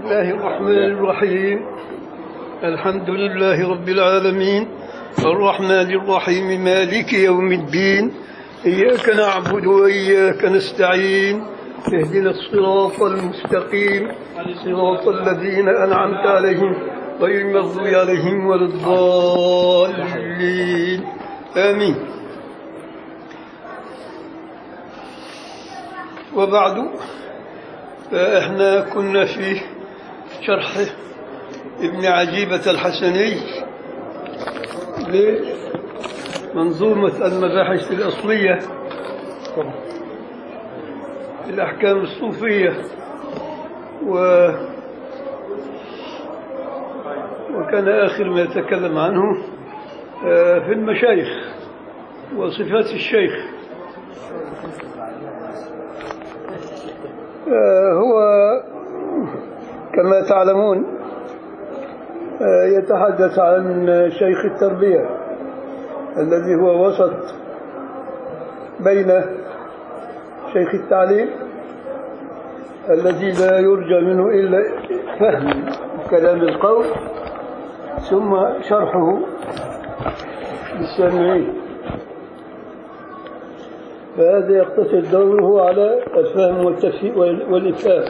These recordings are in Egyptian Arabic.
الله الرحمن الرحيم الحمد لله رب العالمين الرحمن الرحيم مالك يوم الدين إياك نعبد وإياك نستعين اهدنا الصراط المستقيم صراط الذين أنعمت عليهم غير المغضوب عليهم ولا الضالين آمين وبعد فإحنا كنا في شرح ابن عجيبة الحسني لمنظومة المباحث الأصلية في الأحكام الصوفية و وكان آخر ما يتكلم عنه في المشايخ وصفات الشيخ هو كما تعلمون يتحدث عن شيخ التربية الذي هو وسط بين شيخ التعليم الذي لا يرجى منه إلا فهم كلام القول ثم شرحه للسامعين فهذا يقتصر دوره على الفهم والإفهام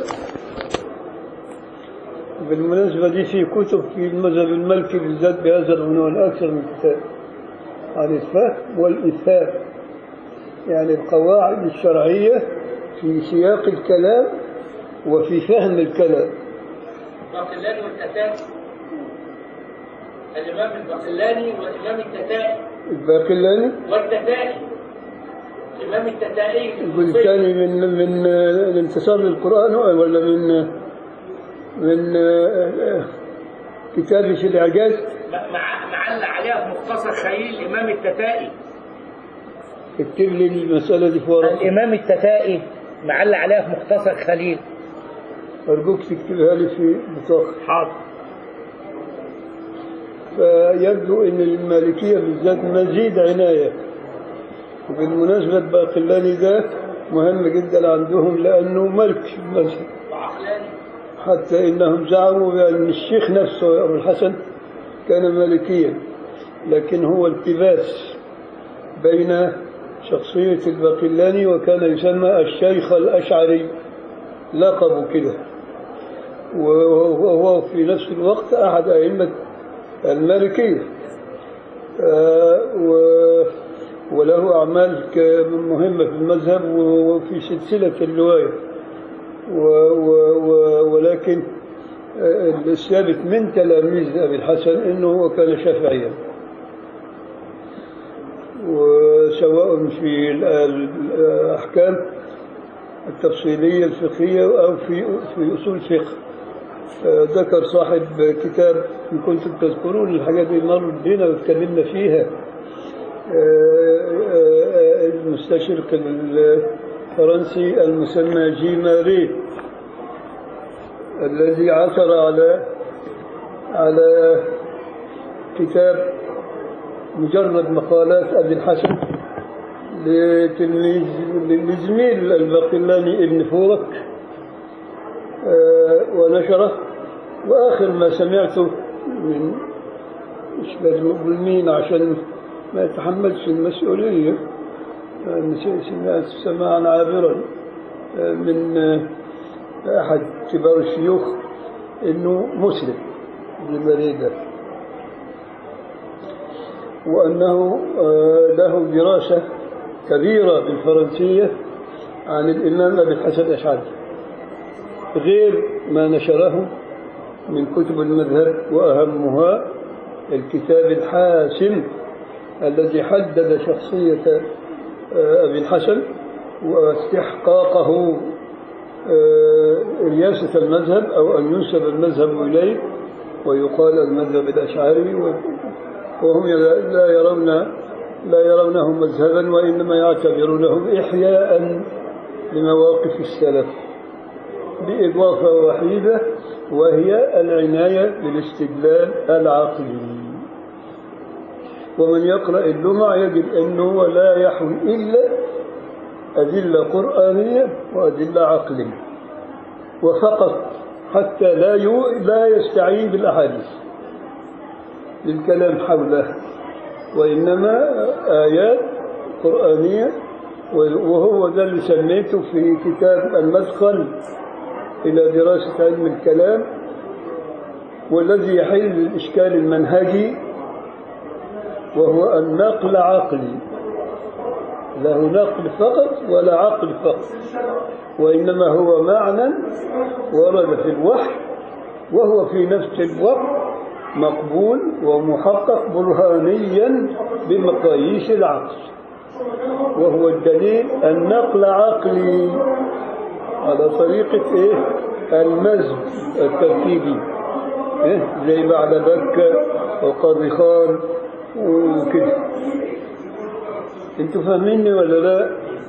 بالمناسبة دي في كتب في المذهب الملكي بالذات بهذا العنوان أكثر من كتاب عن الفهم والإفهام يعني القواعد الشرعية في سياق الكلام وفي فهم الكلام الباقلاني والتتائي الإمام الباقلاني والإمام التتائي الباقلاني والتتائي الإمام التتائي البلتاني من من الانتصار للقرآن ولا من من كتاب في الإعجاز مع معلق عليها في مختصر خليل الإمام التتائي اكتب لي المسألة دي في ورقة الإمام التتائي معلق عليها في مختصر خليل أرجوك تكتبها لي في بطاقة حاضر فيبدو أن المالكية بالذات مزيد عناية وبالمناسبة باقلاني ده مهم جدا عندهم لأنه ملك في المذهب وعقلاني حتى إنهم زعموا بأن الشيخ نفسه أبو الحسن كان مالكيا لكن هو التباس بين شخصية الباقلاني وكان يسمى الشيخ الأشعري لقبه كده وهو في نفس الوقت أحد أئمة المالكية آه و- وله أعمال ك- مهمة في المذهب وفي سلسلة الرواية و- و- و- ولكن آه، الثابت من تلاميذ أبي الحسن أنه هو كان شافعيا وسواء في ال- الأحكام التفصيلية الفقهية أو في في أصول الفقه آه، ذكر صاحب كتاب إن كنتم تذكرون الحاجات دي مرت بينا واتكلمنا فيها آه، آه، المستشرق الفرنسي المسمى جي ماري الذي عثر على على كتاب مجرد مقالات أبي الحسن لتلميذ لزميل الباقلاني ابن فورك آه، ونشره وآخر ما سمعته من مش لازم أقول مين عشان ما يتحملش المسؤولية آه، سمعت سماعا عابرا آه، من آه، أحد كبار الشيوخ إنه مسلم بالمريدة وأنه آه، له دراسة كبيرة بالفرنسية عن الإمام أبي الحسن الأشعري غير ما نشره من كتب المذهب وأهمها الكتاب الحاسم الذي حدد شخصية آه، أبي الحسن واستحقاقه آه، رياسة المذهب أو أن ينسب المذهب إليه ويقال المذهب الأشعري و- وهم لا لا يرون لا يرونه مذهبا وإنما يعتبرونه إحياء لمواقف السلف بإضافة وحيدة وهي العناية بالاستدلال العقلي ومن يقرأ اللمع يجد أنه لا يحوي إلا أدلة قرآنية وأدلة عقلية وفقط حتى لا يو... لا يستعين بالأحاديث للكلام حولها وإنما آيات قرآنية وهو ده اللي سميته في كتاب المدخل إلى دراسة علم الكلام والذي يحل الإشكال المنهجي وهو النقل عقلي له نقل فقط ولا عقل فقط وإنما هو معنى ورد في الوحي وهو في نفس الوقت مقبول ومحقق برهانيا بمقاييس العقل وهو الدليل النقل عقلي على طريقة إيه؟ المزج التركيبي إيه؟ زي بعد بكة وقاضي خان وكده انتوا فاهميني ولا لا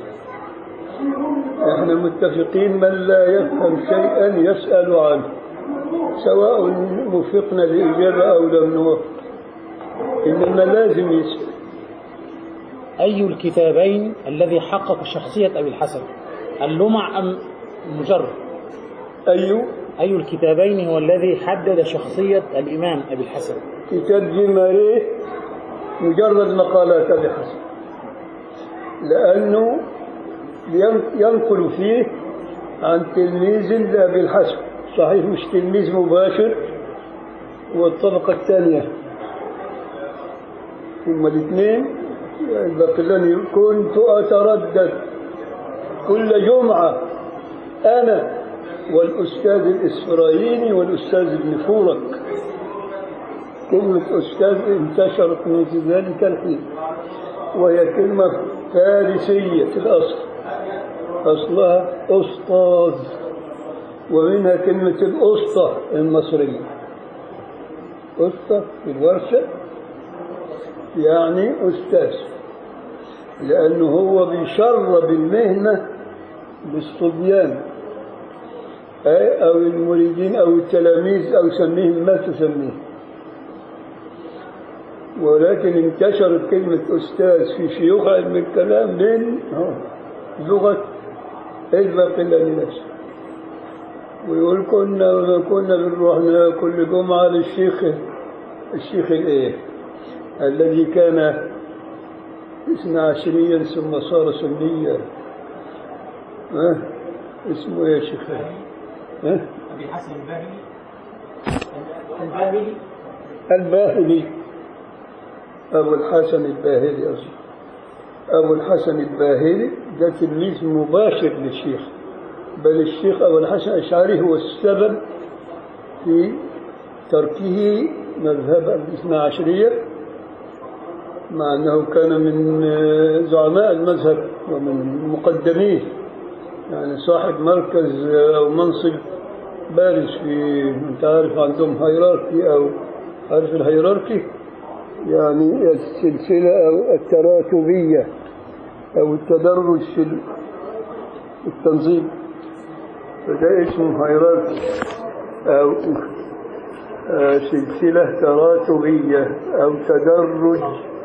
احنا متفقين من لا يفهم شيئا يسأل عنه سواء وفقنا لإجابة أو لم نوفق إنما لازم يسأل أي الكتابين الذي حقق شخصية أبي الحسن اللمع أم مجرد أي أي الكتابين هو الذي حدد شخصية الإمام أبي الحسن كتاب جماليه مجرد مقالات أبي حسن لأنه ينقل فيه عن تلميذ لأبي الحسن صحيح مش تلميذ مباشر والطبقة الثانية هما الاثنين الباقلاني كنت أتردد كل جمعة أنا والأستاذ الإسرائيلي والأستاذ ابن فورك كلمة أستاذ انتشرت من ذلك الحين وهي كلمة فارسية في الأصل أصلها أسطاذ ومنها كلمة الأسطى المصرية أسطى في الورشة يعني أستاذ لأنه هو بيشرب المهنة بالصبيان أي أو المريدين أو التلاميذ أو سميهم ما تسميه ولكن انتشرت كلمة أستاذ في شيوخ علم الكلام من لغة الباقلاني نفسه ويقول كنا كنا بنروح كل جمعة للشيخ الشيخ الايه الذي كان اثنا عشريا ثم صار سنيا ها اسمه ايه يا شيخ ها أبي الحسن الباهلي الباهلي الباهلي أبو الحسن الباهلي أصلا أبو الحسن الباهلي ده تلميذ مباشر للشيخ بل الشيخ أبو الحسن الأشعري هو السبب في تركه مذهب الاثنى عشرية مع أنه كان من زعماء المذهب ومن مقدميه يعني صاحب مركز أو منصب بارز في أنت عارف عندهم هيراركي أو عارف الهيراركي يعني السلسلة أو التراتبية أو التدرج في التنظيم فده اسمه هيراركي أو سلسلة تراتبية أو تدرج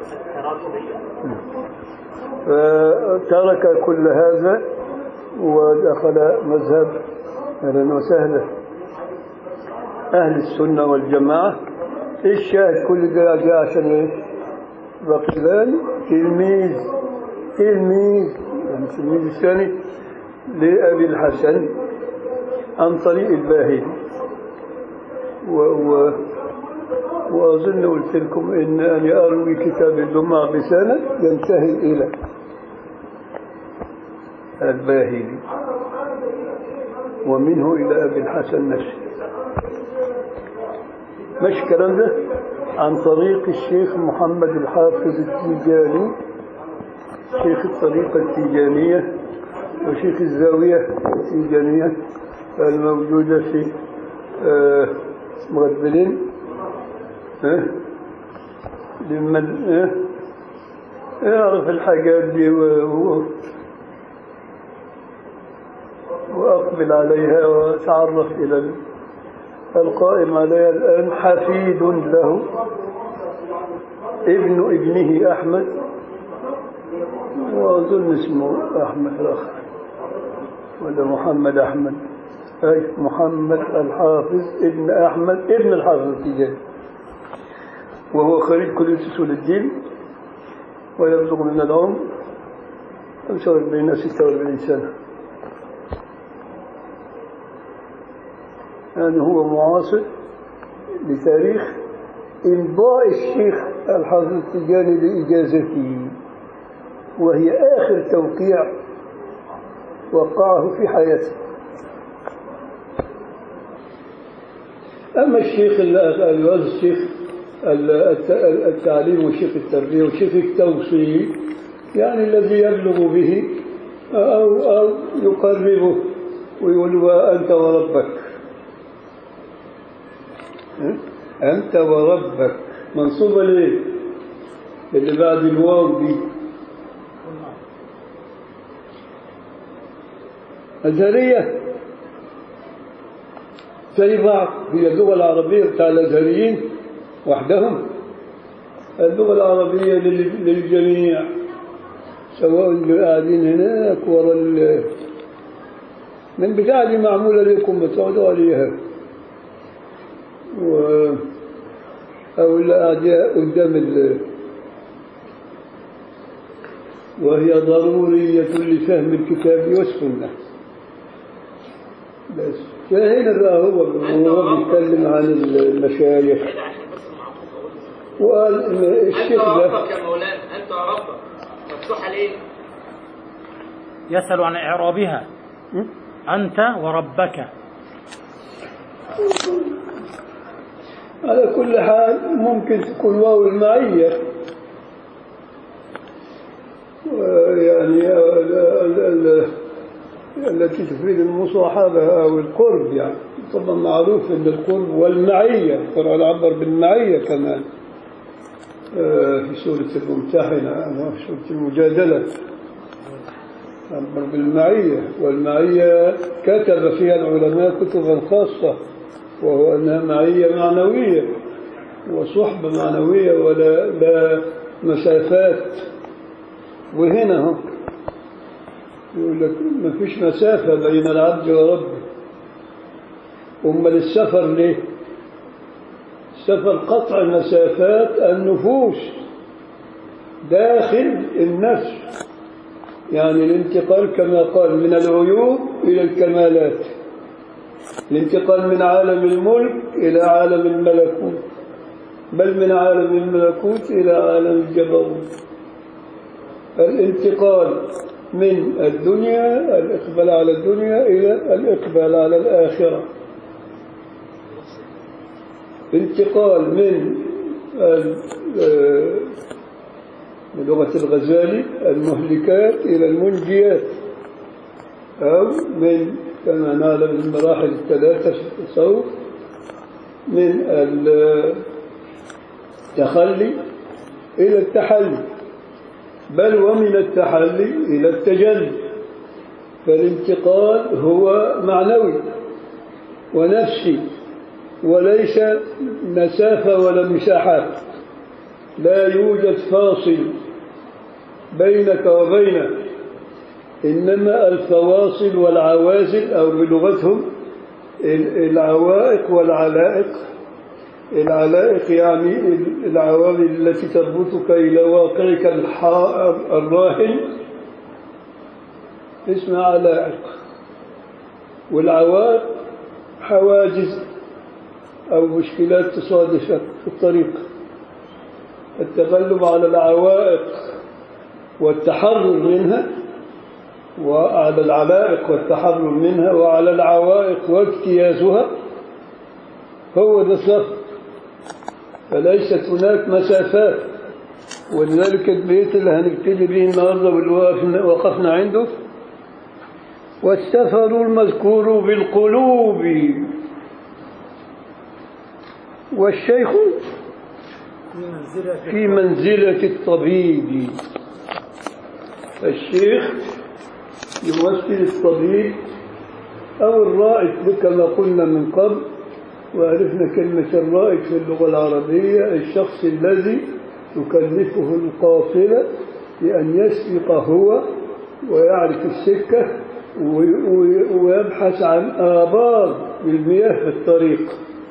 فترك كل هذا ودخل مذهب أهلا وسهلا أهل السنة والجماعة الشاهد كل ده جاء عشان ايش؟ بقلان تلميذ تلميذ يعني التلميذ الثاني لأبي الحسن عن طريق الباهلي و و وأظن قلت لكم إن أنا أروي كتاب اللمع بسنة ينتهي إلى الباهلي ومنه إلى أبي الحسن نفسه مش الكلام ده عن طريق الشيخ محمد الحافظ التيجاني شيخ الطريقة التيجانية وشيخ الزاوية التيجانية الموجودة في آه مغدلين آه لمن آه يعرف الحاجات دي و... وأقبل عليها وأتعرف إلى القائم عليها الآن حفيد له ابن ابنه أحمد وأظن اسمه أحمد الأخ ولا محمد أحمد أي محمد الحافظ ابن أحمد ابن الحافظ التجاري وهو خريج كلية أصول الدين ويبلغ من العمر 45 46 سنة يعني هو معاصر لتاريخ إمضاء الشيخ الحافظ التجاني لإجازته وهي آخر توقيع وقعه في حياته أما الشيخ اللي الشيخ التعليم وشيخ التربية وشيخ التوصيل يعني الذي يبلغ به أو, أو يقربه ويقول وأنت وربك أنت وربك منصوبة ليه اللي بعد الواو دي أزهرية زي بعض هي اللغة العربية بتاع الأزهريين وحدهم اللغة العربية لل- للجميع سواء اللي قاعدين هناك ورا ال من بتاع دي معمولة لكم بتقعدوا عليها و أو اللي قاعدة قدام ال وهي ضرورية لفهم الكتاب والسنة بس فهنا بقى هو هو بيتكلم عن المشايخ وقال إن أنت الشيخ ده وربك يا مولانا أنت وربك مفتوحة ليه؟ يسأل عن إعرابها أنت وربك على كل حال ممكن تكون واو المعية يعني ال- ال- ال- التي تفيد المصاحبة أو القرب يعني طبعا معروف أن القرب والمعية القرآن عبر بالمعية كمان آه، في سورة الممتحنة أو في سورة المجادلة عبر بالمعية والمعية كتب فيها العلماء كتبا خاصة وهو أنها معية معنوية وصحبة معنوية ولا لا مسافات وهنا هو يقول لك ما فيش مسافة بين العبد وربه أمال السفر ليه؟ السفر قطع مسافات النفوس داخل النفس يعني الانتقال كما قال من العيوب إلى الكمالات الانتقال من عالم الملك إلى عالم الملكوت بل من عالم الملكوت إلى عالم الجبروت الانتقال من الدنيا الإقبال على الدنيا إلى الإقبال على الآخرة انتقال من ال- آه، بلغة الغزالي المهلكات إلى المنجيات أو من كما نعلم المراحل الثلاثة في التصوف من التخلي إلى التحلي بل ومن التحلي إلى التجلي فالانتقال هو معنوي ونفسي وليس مسافة ولا مساحات لا يوجد فاصل بينك وبينه إنما الفواصل والعوازل أو بلغتهم ال- العوائق والعلائق العلائق يعني ال- العوامل التي تربطك إلى واقعك الحا- الراهن اسمها علائق والعوائق حواجز أو مشكلات تصادفك في الطريق التغلب على العوائق والتحرر منها وعلى العلائق والتحرر منها وعلى العوائق واجتيازها هو ده السفر فليست هناك مسافات ولذلك البيت اللي هنبتدي به النهارده واللي وقفنا- وقفنا عنده والسفر المذكور بالقلوب والشيخ في منزلة الطبيب الشيخ يمثل الطبيب أو الرائد كما قلنا من قبل وعرفنا كلمة الرائد في اللغة العربية الشخص الذي تكلفه القافلة بأن يسبق هو ويعرف السكة وي- وي- ويبحث عن آبار المياه في الطريق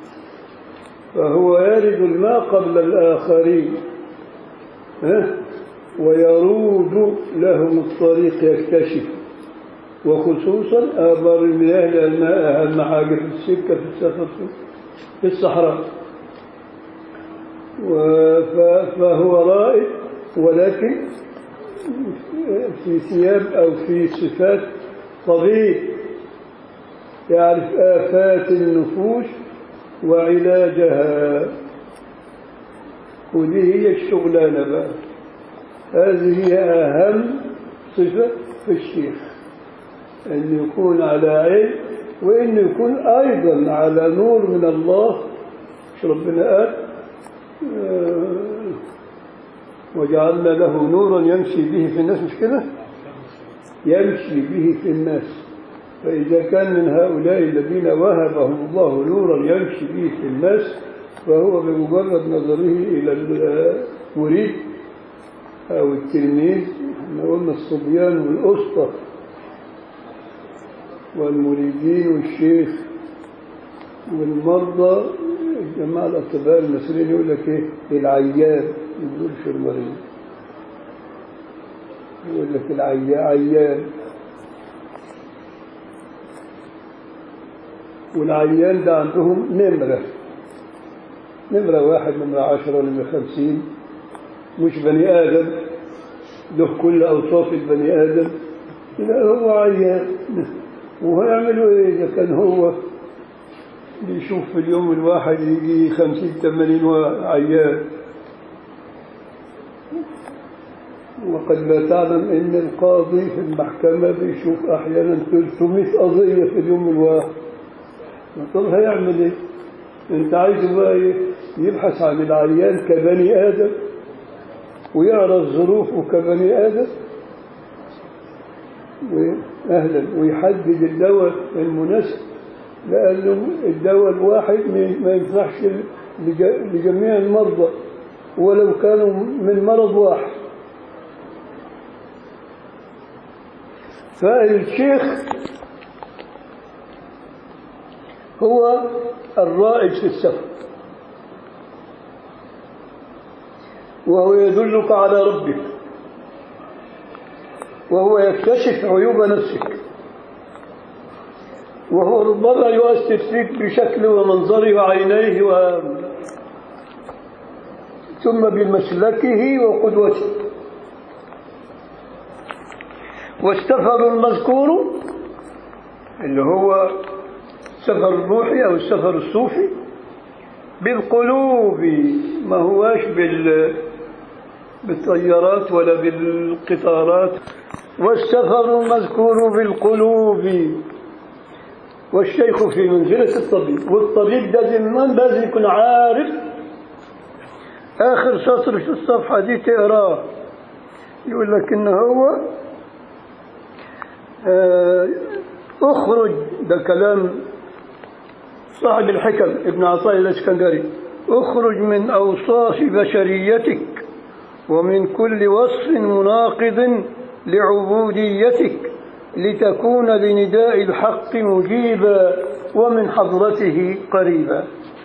فهو يرد الماء قبل الآخرين ها؟ ويرود لهم الطريق يكتشف وخصوصا آبار المياه لأنها أهم حاجة في السكة في السفر في- في الصحراء و- ف- فهو رائد ولكن في ثياب أو في صفات طبيب يعرف آفات النفوس وعلاجها ودي هي الشغلانة بقى هذه هي أهم صفة في الشيخ أن يكون على علم وأن يكون أيضا على نور من الله مش ربنا قال آه، وجعلنا له نورا يمشي به في الناس مش كده يمشي به في الناس فإذا كان من هؤلاء الذين وهبهم الله نورا يمشي به في الناس فهو بمجرد نظره إلى المريد أو التلميذ احنا قلنا الصبيان والأسطى والمريدين والشيخ والمرضى الجماعة الأطباء المصريين يقول لك إيه العيان ما يقولش المريض يقول لك العيان عيان والعيان ده عندهم نمرة نمرة واحد نمرة عشرة نمرة خمسين مش بني آدم له كل أوصاف البني آدم لا هو عيان وهيعملوا إيه إذا كان هو بيشوف في اليوم الواحد يجي خمسين ثمانين عيان وقد لا تعلم ان القاضي في المحكمة بيشوف احيانا 300 قضية في اليوم الواحد طب هيعمل ايه انت عايزه بقى إيه؟ يبحث عن العيان كبني ادم ويعرف ظروفه كبني ادم واهلا ويحدد الدواء المناسب لانه الدواء الواحد ما- ما ينفعش لج- لجميع المرضى ولو كانوا من مرض واحد فالشيخ هو الرائد في السفر وهو يدلك على ربك وهو يكتشف عيوب نفسك وهو ربما يؤثر فيك بشكل ومنظره وعينيه و... ثم بمسلكه وقدوته والسفر المذكور اللي هو السفر الروحي أو السفر الصوفي بالقلوب ما هواش بال بالطيارات ولا بالقطارات والسفر المذكور بالقلوب والشيخ في منزلة الطبيب والطبيب ده زمان لازم يكون عارف آخر سطر في الصفحة دي تقراه يقول لك إن هو آه، اخرج ده كلام صاحب الحكم ابن عطاء الاسكندري اخرج من اوصاف بشريتك ومن كل وصف مناقض لعبوديتك لتكون لنداء الحق مجيبا ومن حضرته قريبا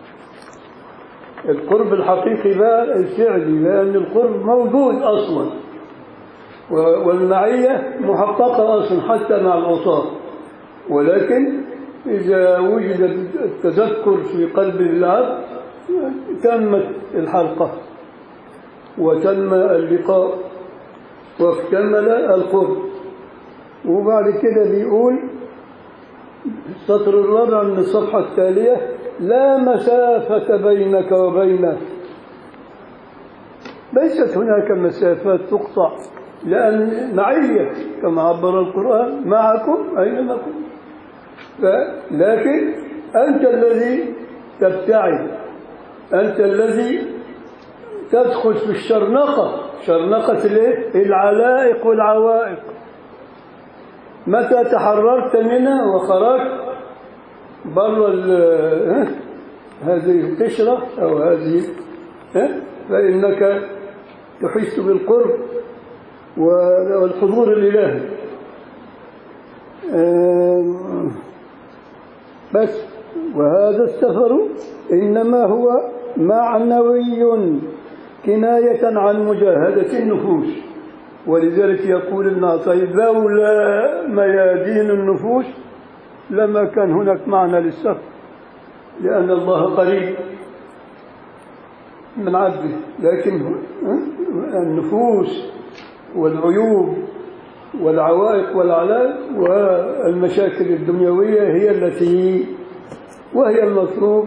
القرب الحقيقي بقى الفعلي لأن القرب موجود أصلا و- والمعية محققة أصلا حتى مع العصاة ولكن إذا وجد التذكر في قلب العبد تمت الحلقة وتم اللقاء واكتمل القرب وبعد كده بيقول السطر الرابع من الصفحة التالية لا مسافة بينك وبينه ليست هناك مسافات تقطع لأن معية كما عبر القرآن معكم أينما كنتم ف- لكن أنت الذي تبتعد أنت الذي تدخل في الشرنقة شرنقة الايه؟ العلائق والعوائق متى تحررت منها وخرجت بر ال- ها؟ هذه القشرة أو هذه ها؟ فإنك تحس بالقرب والحضور الإلهي بس وهذا السفر إنما هو معنوي كناية عن مجاهدة النفوس ولذلك يقول ابن عطية لولا ميادين النفوس لما كان هناك معنى للسفر لأن الله قريب من عبده لكن النفوس والعيوب والعوائق والعلائق والمشاكل الدنيوية هي التي وهي المطلوب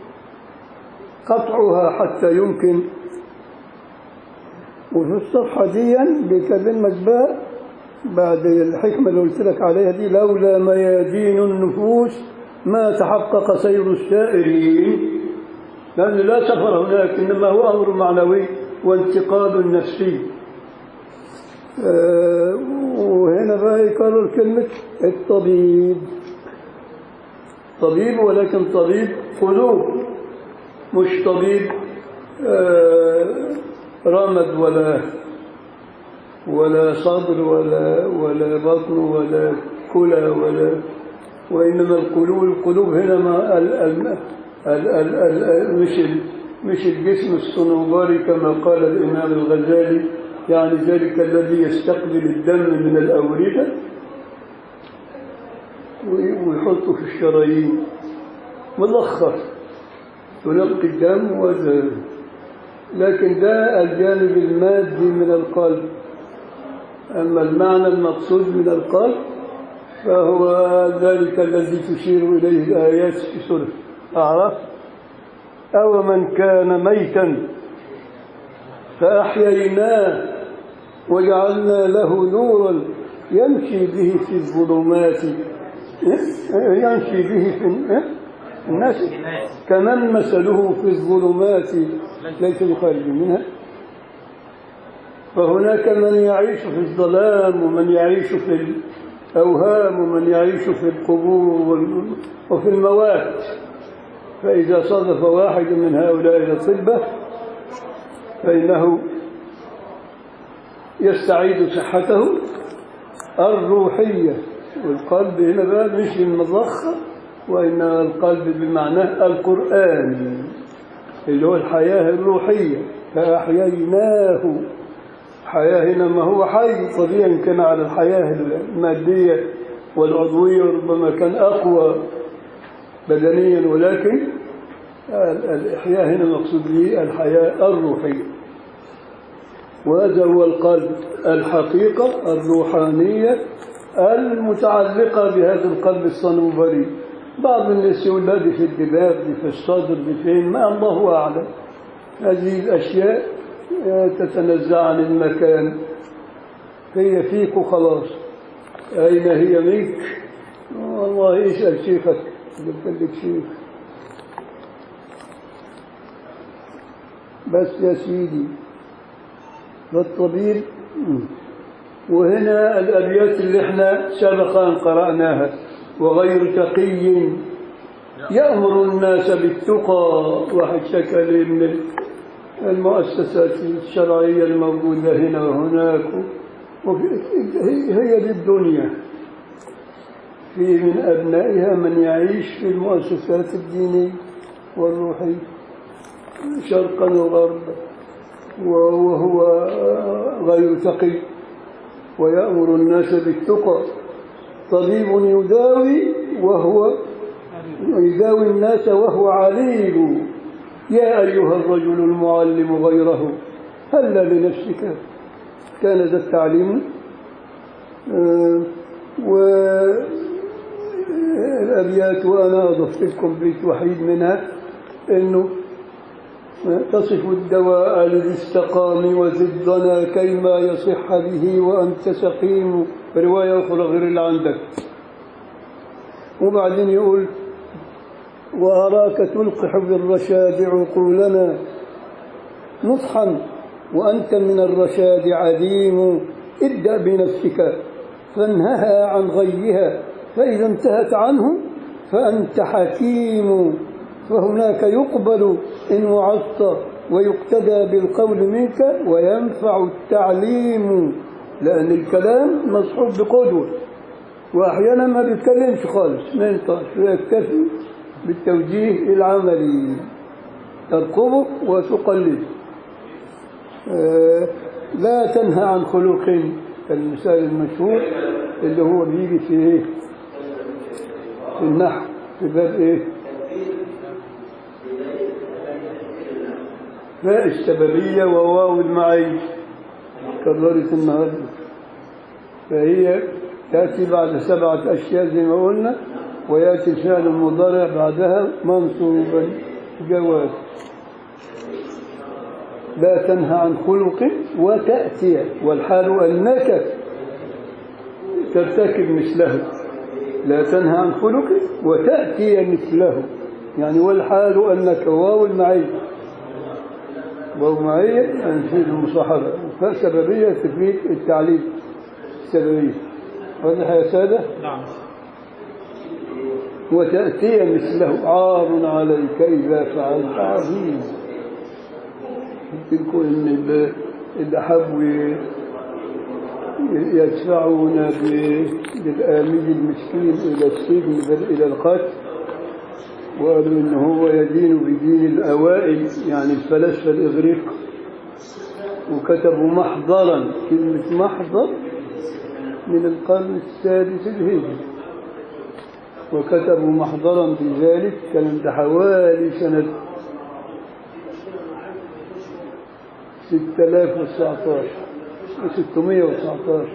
قطعها حتى يمكن وفي الصفحة دي بيكلمك بقى بعد الحكمة اللي قلت لك عليها دي لولا ميادين النفوس ما تحقق سير السائرين لأن لا سفر هناك إنما هو أمر معنوي وانتقال نفسي آه وهنا بقى يكرر كلمة الطبيب طبيب ولكن طبيب قلوب مش طبيب آه رمد ولا ولا صدر ولا ولا بطن ولا كلى ولا وإنما القلوب القلوب هنا ما ال ال ال ال ال مش ال مش الجسم الصنوبري كما قال الإمام الغزالي يعني ذلك الذي يستقبل الدم من الأوردة ويحطه في الشرايين ملخص تنقي الدم وذهب لكن ده الجانب المادي من القلب أما المعنى المقصود من القلب فهو ذلك الذي تشير إليه الآيات في سورة أعرف أو من كان ميتا فأحييناه وجعلنا له نورا يمشي به في الظلمات يمشي به في الناس كمن مثله في الظلمات ليس بخارج منها فهناك من يعيش في الظلام ومن يعيش في الأوهام ومن يعيش في القبور وفي الموات فإذا صادف واحد من هؤلاء الأطباء فإنه يستعيد صحته الروحية والقلب هنا بقى مش المضخة وإنما القلب بمعناه القرآن اللي هو الحياة الروحية فأحييناه حياة هنا ما هو حي طبيعي كان على الحياة المادية والعضوية ربما كان أقوى بدنيا ولكن الإحياء هنا مقصود به الحياة الروحية وهذا هو القلب الحقيقة الروحانية المتعلقة بهذا القلب الصنوبري بعض الناس يقول هذه في الدباب دي في الصدر دي فين ما الله أعلم هذه الأشياء تتنزع عن المكان هي فيك وخلاص أين هي منك والله اسأل شيخك قلت لك شيخ بس يا سيدي فالطبيب وهنا الأبيات اللي احنا سبقا قرأناها وغير تقي يأمر الناس بالتقى واحد شكى لي من المؤسسات الشرعية الموجودة هنا وهناك هي للدنيا في من أبنائها من يعيش في المؤسسات الدينية والروحية شرقا وغربا وهو غير تقي ويأمر الناس بالتقى طبيب يداوي وهو يداوي الناس وهو عليل يا أيها الرجل المعلم غيره هلا لنفسك كان ذا التعليم آه والأبيات وأنا أضفت لكم بيت وحيد منها أنه تصف الدواء للاستقام وزدنا كيما يصح به وأنت سقيم رواية أخرى غير اللي عندك وبعدين يقول وأراك تلقح بالرشاد عقولنا نصحا وأنت من الرشاد عديم ابدأ بنفسك فانهها عن غيها فإذا انتهت عنه فأنت حكيم فهناك يقبل إن وعظت ويقتدى بالقول منك وينفع التعليم لأن الكلام مصحوب بقدوة وأحيانا ما بيتكلمش خالص ما ينطقش ويكتفي بالتوجيه العملي ترقبه وتقلده آه، لا تنهى عن خلق المثال المشهور اللي هو بيجي في ايه في النحو في باب ايه فاء السببية وواو المعيش كررت النهارده فهي تأتي بعد سبعة أشياء زي ما قلنا ويأتي الفعل المضارع بعدها منصوبا جواز لا تنهى عن خلق وتأتي والحال أنك ترتكب مثله لا تنهى عن خلق وتأتي مثله يعني والحال أنك واو المعية واو معية يعني تفيد المصاحبة فسببية تفيد التعليل السببية واضح يا سادة نعم وتأتي مثله عار عليك إذا فعلت عظيم قلت لكم إن ال- اللي حبوا ي- يدفعون ب- بالآمي المسكين إلى السجن بل إلى القتل وقالوا إن هو يدين بدين الأوائل يعني الفلاسفة الإغريق وكتبوا محضرا كلمة محضر من القرن السادس الهجري وكتبوا محضرا بذلك كان ده حوالي سنة 6019 619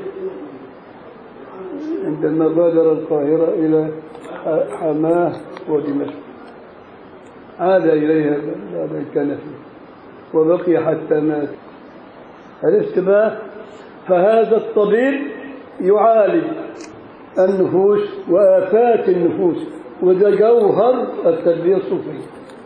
عندما بادر القاهرة إلى ح- حماه ودمشق عاد إليها بعد أن كان فيه وبقي حتى مات عرفت بقى فهذا الطبيب يعالج النفوس وآفات النفوس وده جوهر التربية الصوفية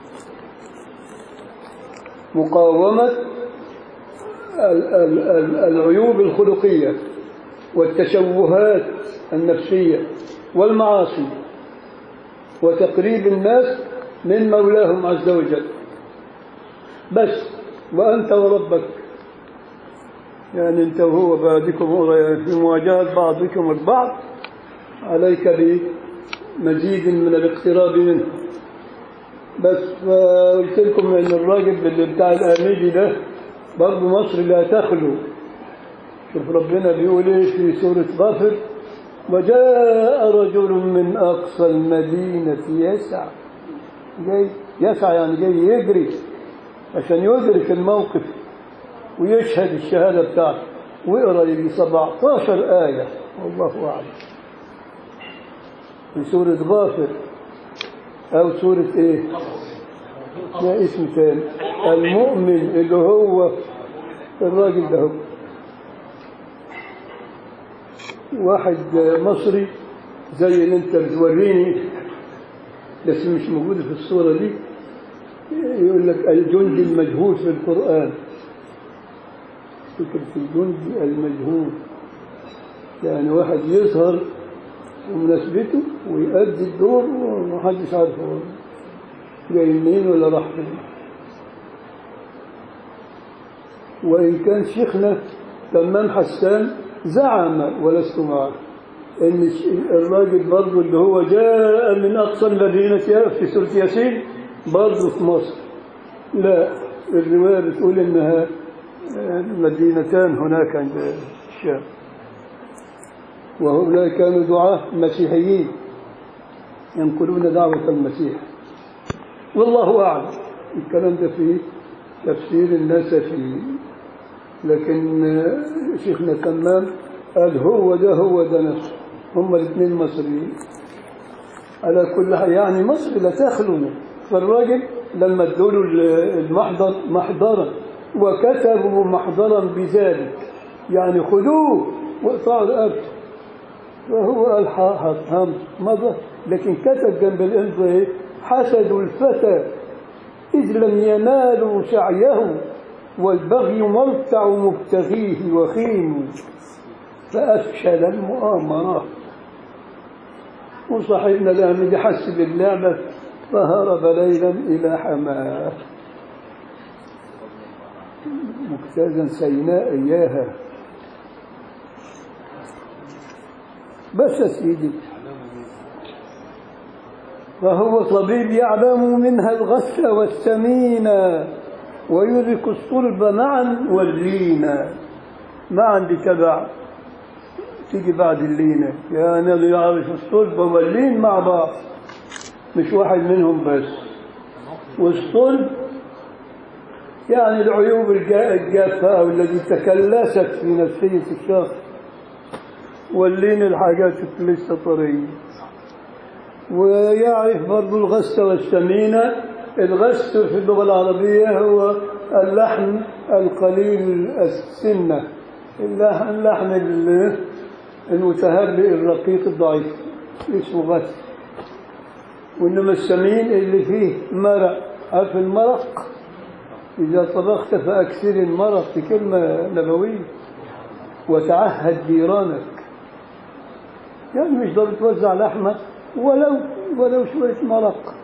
مقاومة ال- ال- ال- العيوب الخلقية والتشوهات النفسية والمعاصي وتقريب الناس من مولاهم عز وجل بس وأنت وربك يعني أنت وهو بعدكم في مواجهة بعضكم البعض عليك بمزيد من الاقتراب منه بس قلت لكم ان الراجل اللي بتاع الاميدي ده برضه مصر لا تخلو شوف ربنا بيقول ايه في سورة غافر وجاء رجل من اقصى المدينة يسعى جاي يسعى يعني جاي يجري عشان يدرك الموقف ويشهد الشهادة بتاعته ويقرا يجي 17 آية والله أعلم في سورة غافر أو سورة إيه؟ ما اسم ثاني المؤمن اللي هو الراجل ده هو واحد مصري زي اللي انت بتوريني بس مش موجود في الصورة دي يقول لك الجندي المجهول في القرآن فكرة الجندي المجهول يعني واحد يظهر في مناسبته ويؤدي الدور ومحدش عارف هو جاي منين ولا راح فين وإن كان شيخنا تمام حسان زعم ولست معه ان الش- الراجل برضه اللي هو جاء من اقصى المدينه في سوره ياسين برضه في مصر لا الروايه بتقول انها آه، مدينتان هناك عند الشام وهؤلاء كانوا دعاة مسيحيين ينقلون دعوة المسيح والله أعلم الكلام ده في تفسير النسفي لكن آه، شيخنا تمام قال هو ده هو ده نفسه هم الاثنين مصريين على كل حال يعني مصر لا تخلو منه. فالراجل لما ادوا له المحضر محضرا وكتبوا محضرا بذلك يعني خذوه واقطعوا رقبته وهو قال هم مضى لكن كتب جنب الامضاء ايه حسدوا الفتى إذ لم ينالوا سعيه والبغي مرتع مبتغيه وخيم فأفشل المؤامرة وصاحبنا الآن يحسب اللعبة فهرب ليلا إلى حماه مجتازا سيناء إياها بس يا سيدي فهو طبيب يعلم منها الغث والسمين ويدرك الصلب معا واللين معا دي تبع تيجي بعد اللينة يعني اللي يعرف الصلب واللين مع بعض مش واحد منهم بس والصلب يعني العيوب الجا- الجافة أو التي تكلست في نفسية الشخص واللين الحاجات اللي لسه طرية ويعرف برضو الغث والسمينة الغث في اللغة العربية هو اللحم القليل السنة اللحم, اللحم ال- المتهرئ الرقيق الضعيف اسمه غث وإنما السمين اللي فيه مرق عارف المرق إذا طبخت فأكثر المرق في كلمة نبوية وتعهد جيرانك يعني مش ضروري توزع لحمة ولو ولو شوية مرق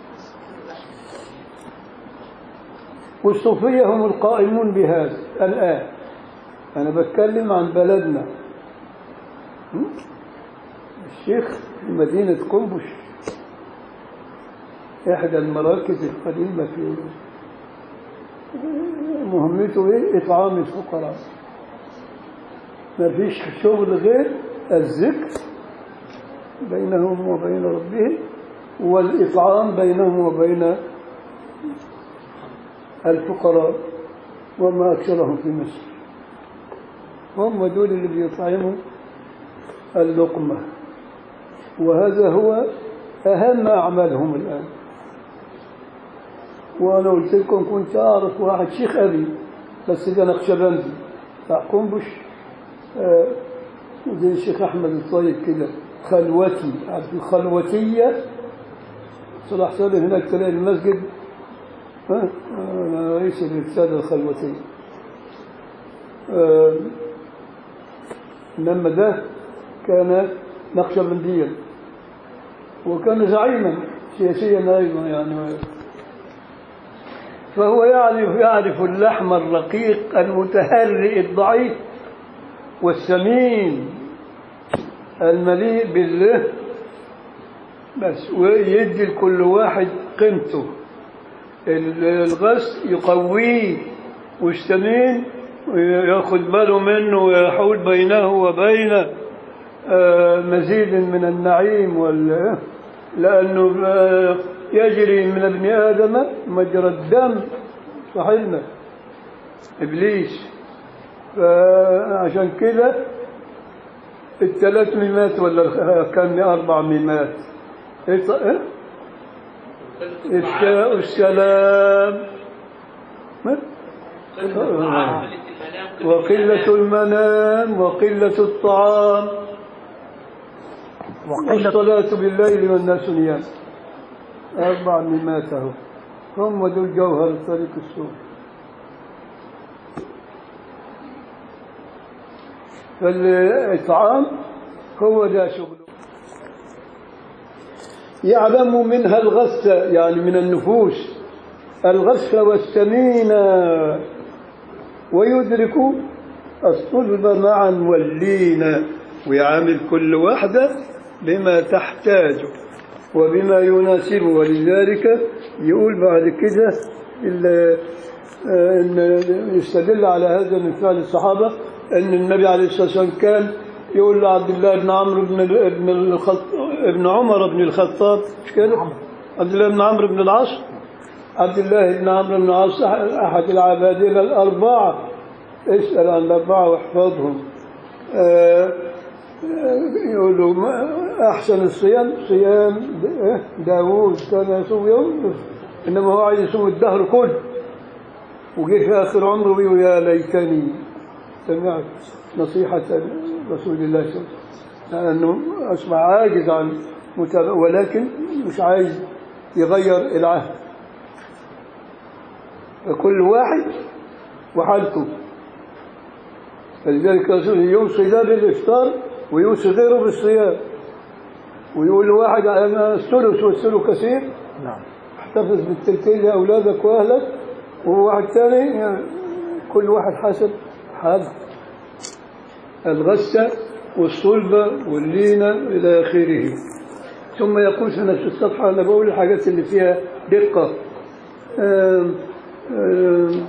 والصوفية هم القائمون بهذا الآن أنا بتكلم عن بلدنا م? الشيخ في مدينة قنبش إحدى المراكز القديمة في مهمته إيه؟ إطعام الفقراء ما فيش شغل غير الذكر بينهم وبين ربهم والإطعام بينهم وبين الفقراء وما أكثرهم في مصر هم دول اللي بيطعموا اللقمة وهذا هو أهم أعمالهم الآن وأنا قلت لكم كنت أعرف واحد شيخ أبي بس ده نقشبندي بتاع قنبش آه، زي الشيخ أحمد الطيب كده خلوتي عارف الخلوتية صلاح سالم هناك تلاقي المسجد ها أنا رئيس الرسالة الخلوتية آه، إنما ده كان نقشبنديا وكان زعيما سياسيا أيضا يعني فهو يعرف يعرف اللحم الرقيق المتهرئ الضعيف والسمين المليء بالله بس ويدي لكل واحد قيمته ال- الغس يقويه والسمين ياخذ باله منه ويحول بينه وبين آه، مزيد من النعيم وال لأنه آه، يجري من ابن آدم مجرى الدم صاحبنا إبليس فعشان كده الثلاث ميمات ولا كان أربع ميمات إيه ط- إيه؟ إفشاء السلام ما؟ وقلة المنام وقلة الطعام وقلة والصلاة بالليل والناس نيام أربع ميمات أهو هم دول جوهر الطريق السوق فالإطعام هو ده شغله يعلم منها الغث يعني من النفوس الغث والسمينة ويدرك الصلب معا واللين ويعامل كل واحدة بما تحتاج وبما يناسبه ولذلك يقول بعد كده ال- آه، إن يستدل على هذا من فعل الصحابة أن النبي عليه الصلاة والسلام كان يقول لعبد الله بن عمرو بن ال- بن الخط... ابن عمر بن الخطاب مش كده؟ عبد الله بن عمرو بن العاص عبد الله بن عمرو بن العاص أحد العبادلة الأربعة اسأل عن الأربعة واحفظهم آه، يقول له ما أحسن الصيام صيام داوود كان يصوم يوم إنما هو عايز يصوم الدهر كله وجه في آخر عمره بيقول يا ليتني سمعت نصيحة رسول الله صلى الله عليه وسلم لأنه أصبح عاجز عن متابعة ولكن مش عايز يغير العهد فكل واحد وحالته فلذلك الرسول يوصي ده بالإفطار ويوصي غيره بالصيام ويقول لواحد أنا الثلث والثلث كثير نعم احتفظ بالتلتين لأولادك وأهلك وواحد ثاني يعني كل واحد حسب حاله الغسة والصلبة واللينة إلى آخره ثم يقول في نفس الصفحة أنا بقول الحاجات اللي فيها دقة آم آم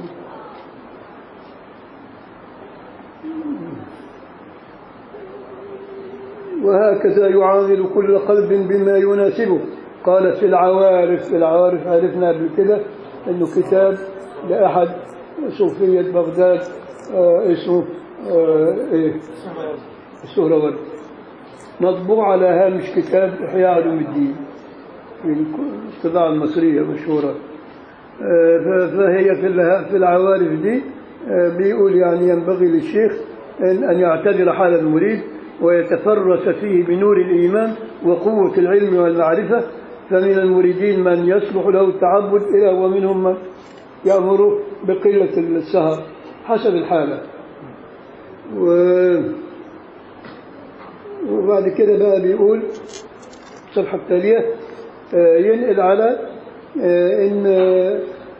وهكذا يعامل كل قلب بما يناسبه قال في العوارف في العوارف عرفنا قبل كده انه كتاب لاحد صوفيه بغداد آه اسمه آه ايه السهروردي مطبوع على هامش كتاب احياء علوم الدين في الطباعه المصريه مشهوره آه ف- فهي في الها- في العوارف دي آه بيقول يعني ينبغي للشيخ ان ان يعتبر حال المريد ويتفرس فيه بنور الايمان وقوه العلم والمعرفه فمن المريدين من يصلح له التعبد الى ومنهم من يامر بقله السهر حسب الحاله و وبعد كده بقى بيقول الصفحة التالية آه، ينقل على آه، إن آه،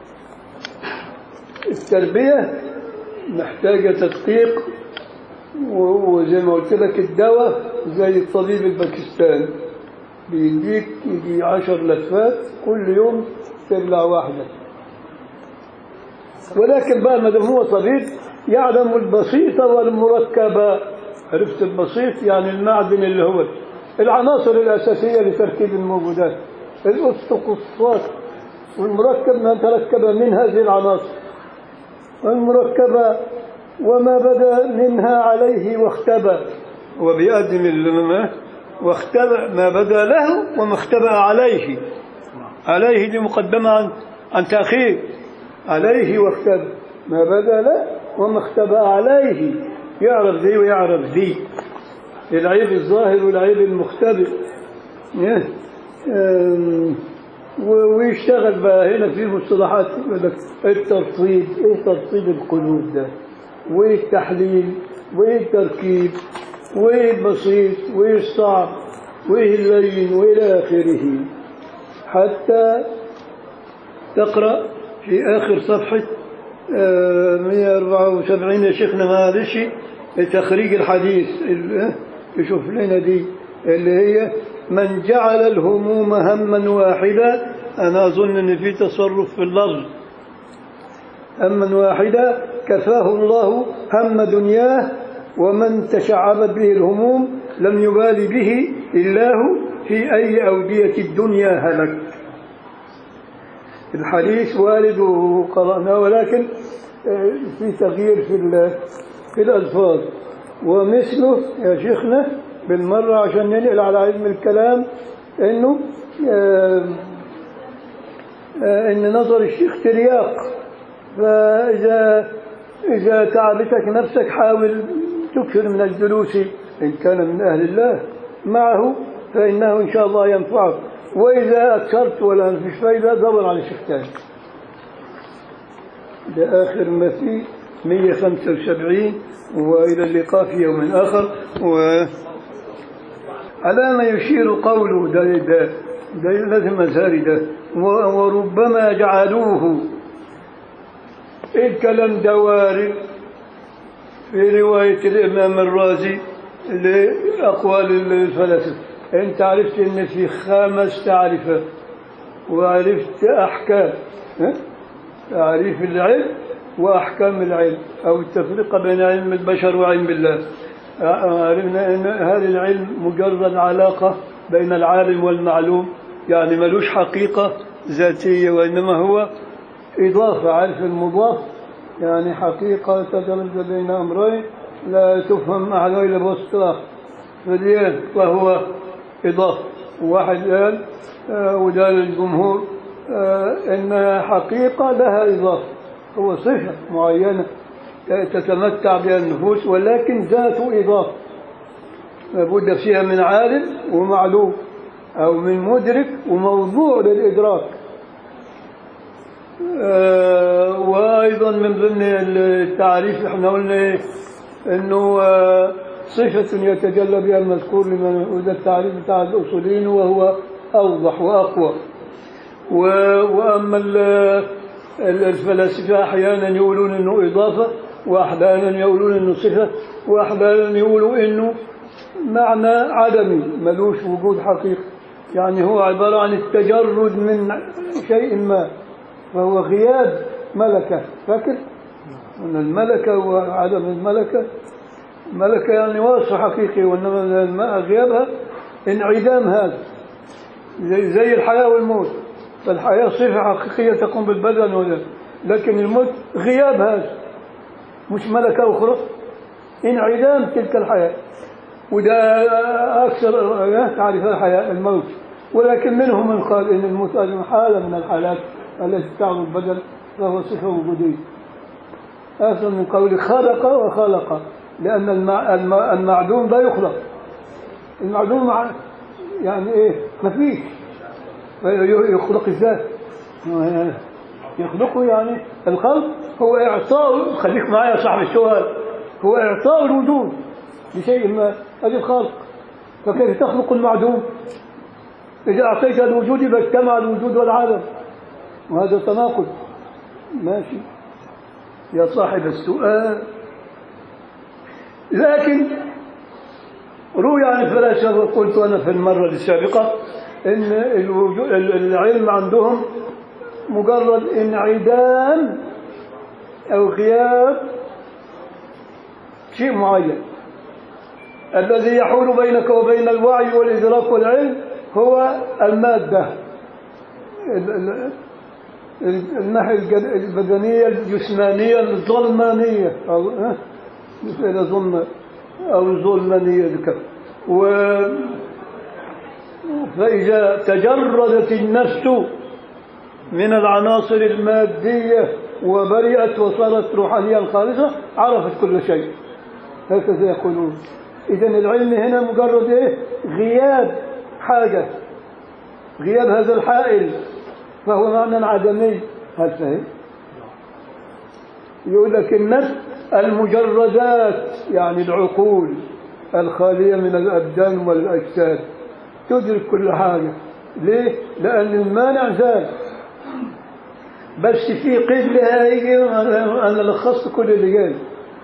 التربية محتاجة تدقيق و- وزي ما قلت لك الدواء زي الطبيب الباكستاني بيديك يجي عشر لفات كل يوم تبلع واحدة ولكن بقى ما دام هو طبيب يعلم البسيط والمركب عرفت البسيط يعني المعدن اللي هو العناصر الأساسية لتركيب الموجودات الأسطقصات والمركب ما تركب من هذه العناصر والمركبة وما بدا منها عليه واختبى وبيقدم الماء واختبأ ما بدا له وما اختبأ عليه عليه دي مقدمة عن, عن تأخير عليه واختبأ ما بدا له وما اختبأ عليه يعرف ذي ويعرف ذي العيب الظاهر والعيب المختبئ إيه؟ أم، و- ويشتغل بقى هنا في مصطلحات يقول لك الترصيد ايه ترصيد القلوب ده وايه التحليل وايه التركيب وايه البسيط وايه الصعب وايه اللين والى اخره حتى تقرا في اخر صفحه آه، 174 يا شيخنا معلش تخريج الحديث ال- آه، يشوف لنا دي اللي هي من جعل الهموم هما واحدا انا اظن ان في تصرف في اللفظ هما واحدا كفاه الله هم دنياه ومن تشعبت به الهموم لم يبال به الله في اي اوديه الدنيا هلك الحديث وارد وقرأناه ولكن آه، في تغيير في ال- في الألفاظ ومثله يا شيخنا بالمرة عشان ننقل على علم الكلام إنه آه، آه، إن نظر الشيخ ترياق فإذا إذا تعبتك نفسك حاول تكثر من الجلوس إن كان من أهل الله معه فإنه إن شاء الله ينفعك وإذا أكثرت ولا فيش فايدة دور على شيخ تاني ده آخر ما فيه 175 وإلى اللقاء في يوم آخر و على ما يشير قوله ده ده ده لازم أزهري ده و- وربما جعلوه الكلام ده وارد في رواية الإمام الرازي لأقوال الفلاسفة أنت عرفت أن في خمس تعريفات وعرفت أحكام ها؟ تعريف العلم وأحكام العلم أو التفرقة بين علم البشر وعلم الله عرفنا أن هذا العلم مجرد علاقة بين العالم والمعلوم يعني ملوش حقيقة ذاتية وإنما هو إضافة عارف المضاف يعني حقيقة تدرج بين أمرين لا تفهم أحد إلا بوسط الآخر فدي وهو إضافة واحد قال آه، وده للجمهور آه، إن حقيقة لها إضافة هو صفة معينة تتمتع بها النفوس ولكن ذات إضافة لابد فيها من عالم ومعلوم أو من مدرك وموضوع للإدراك آه، وأيضا من ضمن التعريف احنا قلنا إيه؟ أنه آه، صفة يتجلى بها المذكور لمن وده التعريف بتاع الأصوليين وهو أوضح وأقوى و- وأما ال- ال- الفلاسفة أحيانا يقولون أنه إضافة وأحيانا يقولون أنه صفة وأحيانا يقولوا أنه معنى عدمي ملوش وجود حقيقي يعني هو عبارة عن التجرد من شيء ما فهو غياب ملكة فاكر؟ أن الملكة وعدم الملكة ملكة يعني وصف حقيقي وإنما الماء غيابها انعدام هذا زي, زي الحياة والموت فالحياة صفة حقيقية تقوم بالبدن ولا لكن الموت غياب هذا مش ملكة أخرى انعدام تلك الحياة وده أكثر تعرف الحياة الموت ولكن منهم من قال إن الموت أيضا حالة من الحالات التي تعرض البدن فهو صفة وجودية أصلا من قول خلق وخلق لأن المع... المع... المعدوم لا يخلق المعدوم مع... يعني إيه ما فيش يخلق ازاي يخلقه يعني الخلق هو إعطاء خليك معايا يا صاحب السؤال هو إعطاء الوجود لشيء ما هذه الخلق فكيف تخلق المعدوم إذا أعطيت الوجود يبقى اجتمع الوجود والعدم وهذا تناقض ماشي يا صاحب السؤال لكن روي عن الفلاسفة قلت أنا في المرة السابقة إن الوجود العلم عندهم مجرد انعدام أو غياب شيء معين الذي يحول بينك وبين الوعي والإدراك والعلم هو المادة الناحية البدنية الجسمانية الظلمانية أو مثل ظلم أو ظلمانية ذكر و فإذا تجردت النفس من العناصر المادية وبرئت وصارت روحانية خالصة عرفت كل شيء هكذا يقولون إذا العلم هنا مجرد إيه؟ غياب حاجة غياب هذا الحائل فهو معنى عدمي هل فهم؟ يقول لك النفس المجردات يعني العقول الخالية من الأبدان والأجساد تدرك كل حاجة ليه؟ لأن المانع زال بس في قيد لها يجي أنا لخصت كل اللي جاي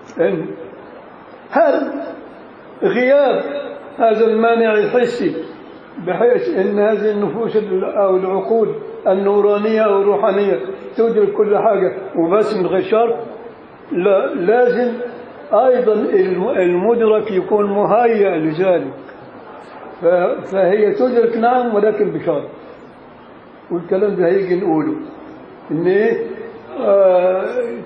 هل غياب هذا المانع الحسي بحيث ان هذه النفوس او العقول النورانيه او الروحانيه تدرك كل حاجه وبس من غير شرط لا لازم ايضا المدرك يكون مهيئ لذلك فهي تدرك نعم ولكن بشرط والكلام ده هيجي نقوله ان ايه آه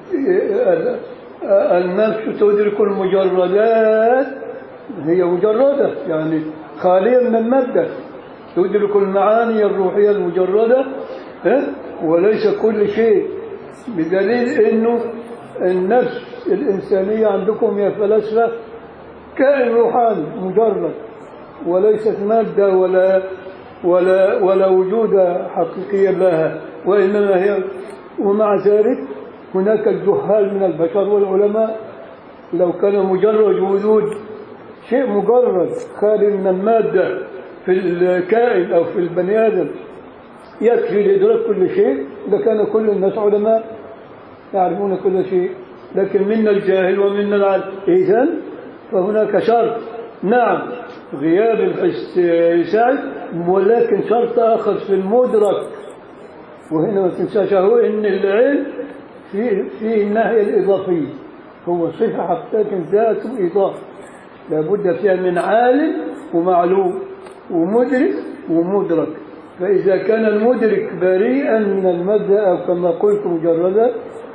النفس تدرك المجردات هي مجردة يعني خالية من المادة تدرك المعاني الروحية المجردة وليس كل شيء بدليل انه النفس الإنسانية عندكم يا فلاسفة كائن روحاني مجرد وليست مادة ولا ولا ولا وجود حقيقي لها وإنما هي ومع ذلك هناك الجهال من البشر والعلماء لو كان مجرد وجود شيء مجرد خالي من المادة في الكائن أو في البني آدم يكفي لإدراك كل شيء لكان كل الناس علماء يعرفون كل شيء لكن منا الجاهل ومنا العالم إذن فهناك شرط نعم غياب الحس يساعد ولكن شرط آخر في المدرك وهنا ما تنساش هو إن العلم في في الناحية الإضافية هو صفة حقيقة ذاته إضافة لابد فيها من عالم ومعلوم ومدرك ومدرك فإذا كان المدرك بريئا من المادة أو كما قلت مجردا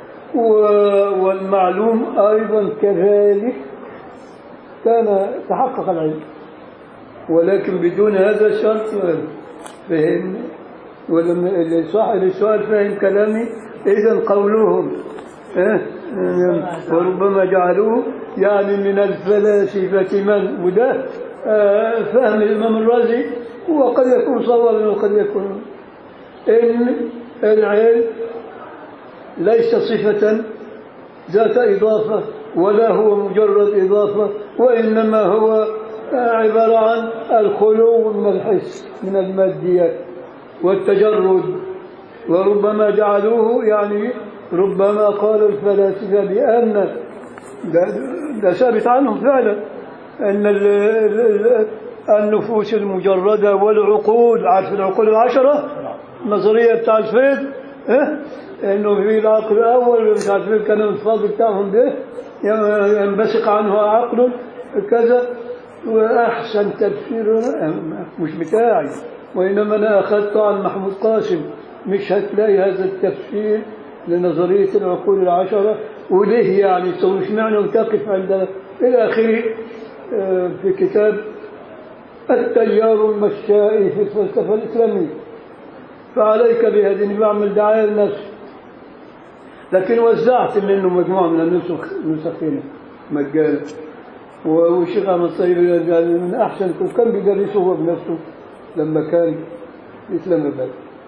والمعلوم أيضا كذلك كان تحقق العلم ولكن بدون هذا الشرط فهم ولما اللي صاحب السؤال فهم كلامي إذا قولهم إيه؟ وربما جعلوه يعني من الفلاسفة من وده آه فهم الإمام الرازي وقد يكون صوابا وقد يكون إن العلم ليس صفة ذات إضافة ولا هو مجرد إضافة وإنما هو عبارة عن الخلو من الحس من الماديات والتجرد وربما جعلوه يعني ربما قال الفلاسفة بأن ده, ده ثابت عنهم فعلا أن ال- ال- ال- النفوس المجردة والعقول عارف العقول العشرة النظرية بتاع الفيض إيه؟ إنه في العقل الأول بتاع الفيض كان الانفاض بتاعهم ده ينبثق عنه عقل كذا وأحسن تفسير مش بتاعي وإنما أنا أخذته عن محمود قاسم مش هتلاقي هذا التفسير لنظرية العقول العشرة وليه يعني تو مش معنى تقف عند إلى آخره آه، في كتاب التيار المشائي في الفلسفة الإسلامية فعليك بهذه بعمل دعاية لنفسي لكن وزعت منه مجموعة من النسخ نسخين مجانا والشيخ أحمد طيب قال من أحسن كان بيدرسه هو بنفسه لما كان في إسلام آباد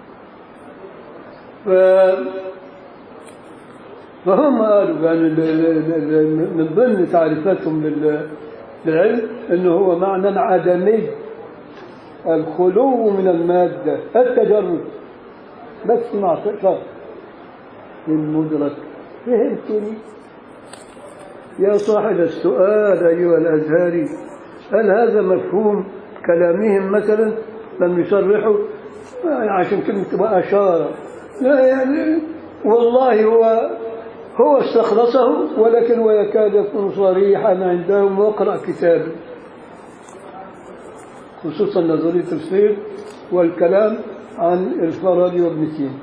ف فهم قالوا يعني ال- ال- ال- من ضمن تعريفاتهم لل- للعلم انه هو معنى عدمي الخلو من المادة التجرد بس مع شرط للمدرك فهمتني يا صاحب السؤال أيها الأزهري هل هذا مفهوم كلامهم مثلا لم يصرحوا يعني عشان كلمة تبقى أشارة لا يعني والله هو هو استخلصه ولكن ويكاد يكون صريحا عندهم واقرأ كتابه خصوصا نظرية التفسير والكلام عن الفارابي وابن سينا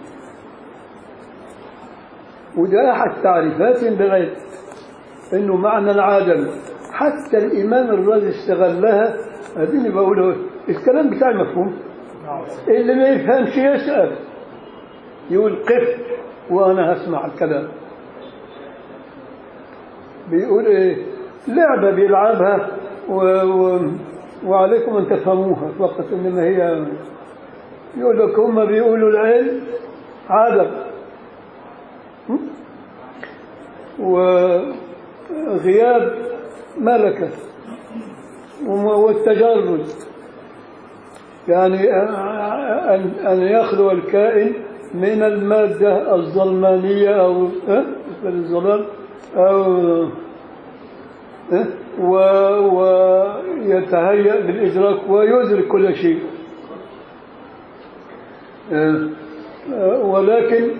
وده أحد تعريفاتهم بالعلم انه معنى العدم حتى الامام الرازي استغلها اديني بقوله الكلام بتاعي مفهوم اللي ما يفهمش يسال يقول قف وانا هسمع الكلام بيقول ايه لعبه بيلعبها و... و... وعليكم ان تفهموها فقط انما هي يقول لك هم بيقولوا العلم عدم وغياب ملكة وم- والتجرد يعني أن أن يخلو الكائن من المادة الظلمانية أو أه؟ الظلام أو أه؟ و- ويتهيأ بالإدراك ويدرك كل شيء أه؟ أه؟ ولكن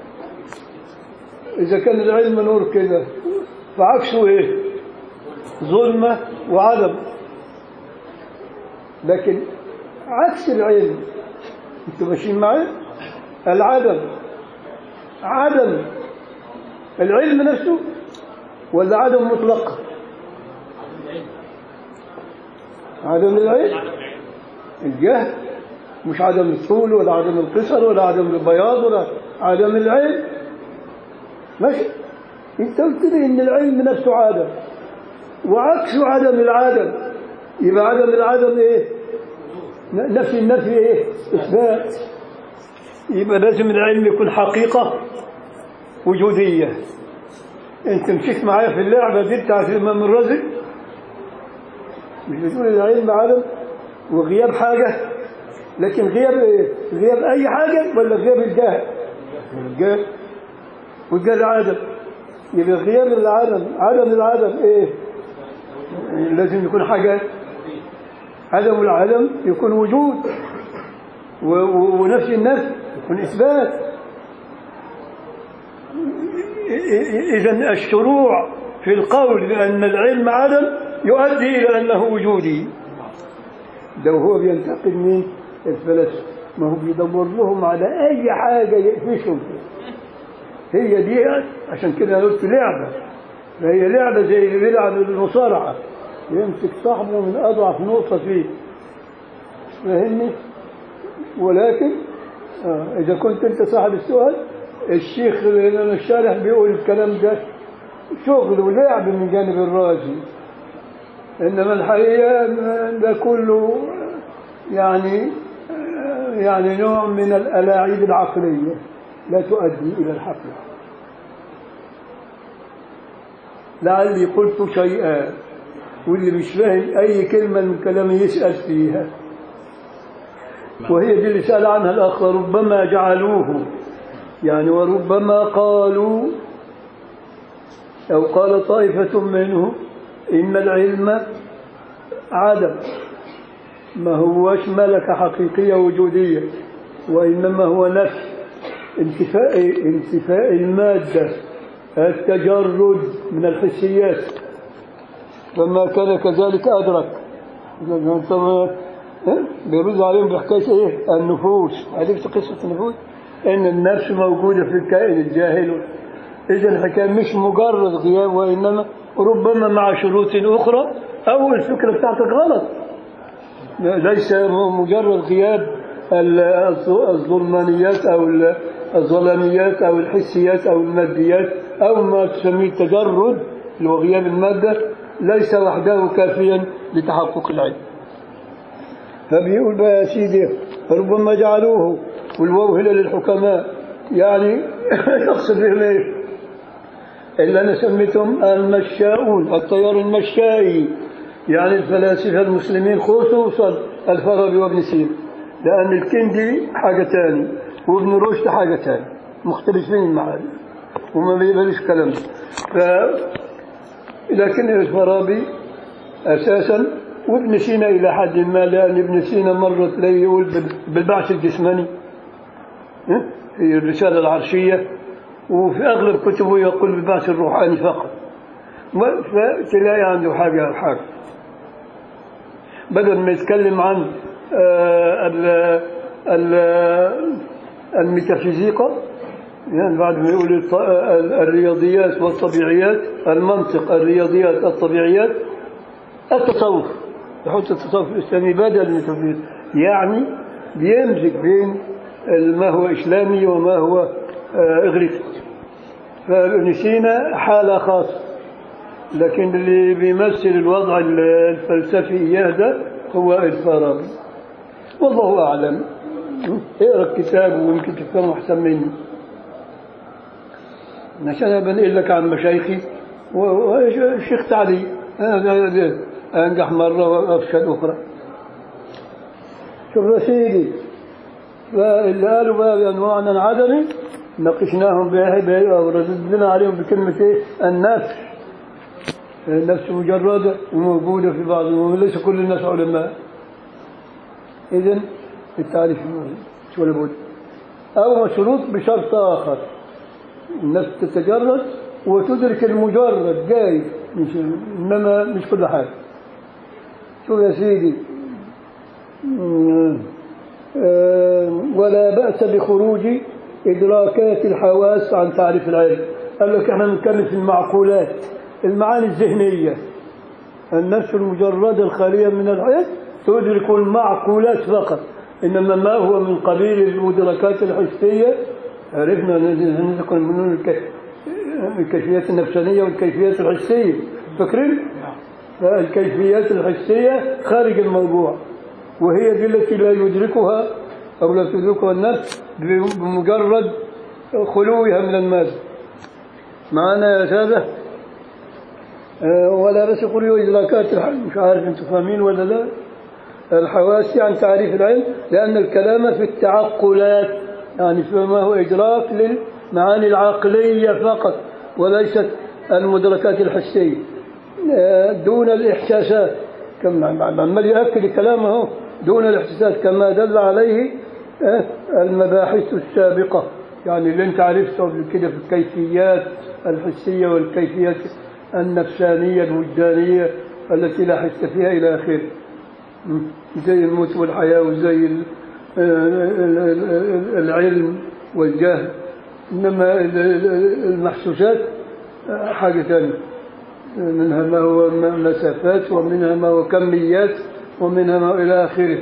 إذا كان العلم نور كده فعكسه إيه؟ ظلمة وعدم لكن عكس العلم انتوا ماشيين معي العدم عدم العلم نفسه ولا عدم مطلق عدم العلم الجهل مش عدم الطول ولا عدم القصر ولا عدم البياض ولا عدم العلم ماشي انت قلت لي ان العلم نفسه عدم وعكسه عدم العدم يبقى عدم العدم ايه ن- نفي النفي ايه اثبات يبقى لازم العلم يكون حقيقة وجودية انت مشيت معايا في اللعبة دي بتاعت الامام الرازي مش بتقول العلم عدم وغياب حاجة لكن غياب ايه غياب اي حاجة ولا غياب الجهل الجهل والجهل عدم يبقى غياب العدم عدم العدم ايه لازم يكون حاجة عدم العدم يكون وجود و- و- ونفي النفي يكون إثبات إذا الشروع في القول بأن العلم عدم يؤدي إلى أنه وجودي لو هو بينتقد من الفلاسفة ما هو بيدور لهم على أي حاجة يقفشهم فيها هي دي عشان كده أنا قلت لعبة فهي لعبة زي اللي بيلعب المصارعة يمسك صاحبه من أضعف نقطة فيه فاهمني ولكن آه إذا كنت أنت صاحب السؤال الشيخ اللي أنا الشارح بيقول الكلام ده شغل ولعب من جانب الرازي إنما الحقيقة ده كله يعني يعني نوع من الألاعيب العقلية لا تؤدي إلى الحقيقة لعلي قلت شيئا واللي مش فاهم أي كلمة من كلامي يسأل فيها وهي دي اللي سأل عنها الأخ ربما جعلوه يعني وربما قالوا أو قال طائفة منهم إن العلم عدم ما هوش ملكة حقيقية وجودية وإنما هو نفس انتفاء انتفاء المادة التجرد من الحسيات فما كان كذلك أدرك طبعا بيرد عليهم بحكاية إيه النفوس عرفت قصة النفوس إن النفس موجودة في الكائن الجاهل إذا الحكاية مش مجرد غياب وإنما ربما مع شروط أخرى أو الفكرة بتاعتك غلط ليس مجرد غياب الظلمانيات أو الظلاميات أو الحسيات أو الماديات أو ما تسميه التجرد اللي هو غياب المادة ليس وحده كافيا لتحقق العلم فبيقول بقى يا سيدي ربما جعلوه والواو هنا للحكماء يعني يقصد بهم ايه؟ إلا أنا سميتهم المشاؤون التيار المشائي يعني الفلاسفة المسلمين خصوصا الفارابي وابن سينا لأن الكندي حاجة تاني وابن رشد حاجة تاني مختلفين المعارف وما بيقبلش كلام ف لكن الفارابي أساسا وابن سينا إلى حد ما لأن ابن سينا مرة تلاقيه يقول بالبعث الجسماني في الرسالة العرشية وفي أغلب كتبه يقول بالبعث الروحاني فقط فتلاقي عنده حاجة أو حاجة بدل ما يتكلم عن الميتافيزيقا يعني بعد ما يقول الرياضيات والطبيعيات المنطق الرياضيات الطبيعيات التصوف يحط التصوف الإسلامي بدل الميتافيزيقا يعني بيمزج بين ما هو إسلامي وما هو إغريقي فابن سينا حالة خاصة لكن اللي بيمثل الوضع الفلسفي إياه ده هو الفارابي والله أعلم اقرا الكتاب ويمكن تفهمه أحسن مني عشان أنا بنقل لك عن مشايخي والشيخ سعدي أنجح مرة وأفشل أخرى شوف يا سيدي فاللي قالوا بقى بأنواعنا العدمي ناقشناهم بها ورددنا عليهم بكلمة إيه؟ النفس النفس مجردة وموجودة في بعض وليس كل الناس علماء إذن التعريف شو لابد أو مشروط بشرط آخر النفس تتجرد وتدرك المجرد جاي مش إنما مش كل حاجة شوف يا سيدي ولا بأس بخروج إدراكات الحواس عن تعريف العلم قال لك احنا بنتكلم في المعقولات المعاني الذهنية النفس المجردة الخالية من العلم تدرك المعقولات فقط إنما ما هو من قبيل المدركات الحسية عرفنا نذكر من الكيفيات النفسانية والكيفيات الحسية فاكرين؟ الكيفيات الحسية خارج الموضوع وهي دي التي لا يدركها أو لا تدركها النفس بمجرد خلوها من المادة معنا يا سادة ولا بس خلو إدراكات الحلم مش عارف أنتم فاهمين ولا لا الحواس عن تعريف العلم لأن الكلام في التعقلات يعني فيما هو إدراك للمعاني العقلية فقط وليست المدركات الحسية دون الإحساسات كما عمال يأكد كلامه دون الاحساسات كما دل عليه المباحث السابقة يعني اللي انت عرفته قبل كده في الكيفيات الحسية والكيفيات النفسانية الوجدانية التي لا حس فيها إلى آخره زي الموت والحياة وزي العلم والجهل إنما المحسوسات حاجة ثانية منها ما هو مسافات ومنها ما هو كميات ومنها ما إلى آخره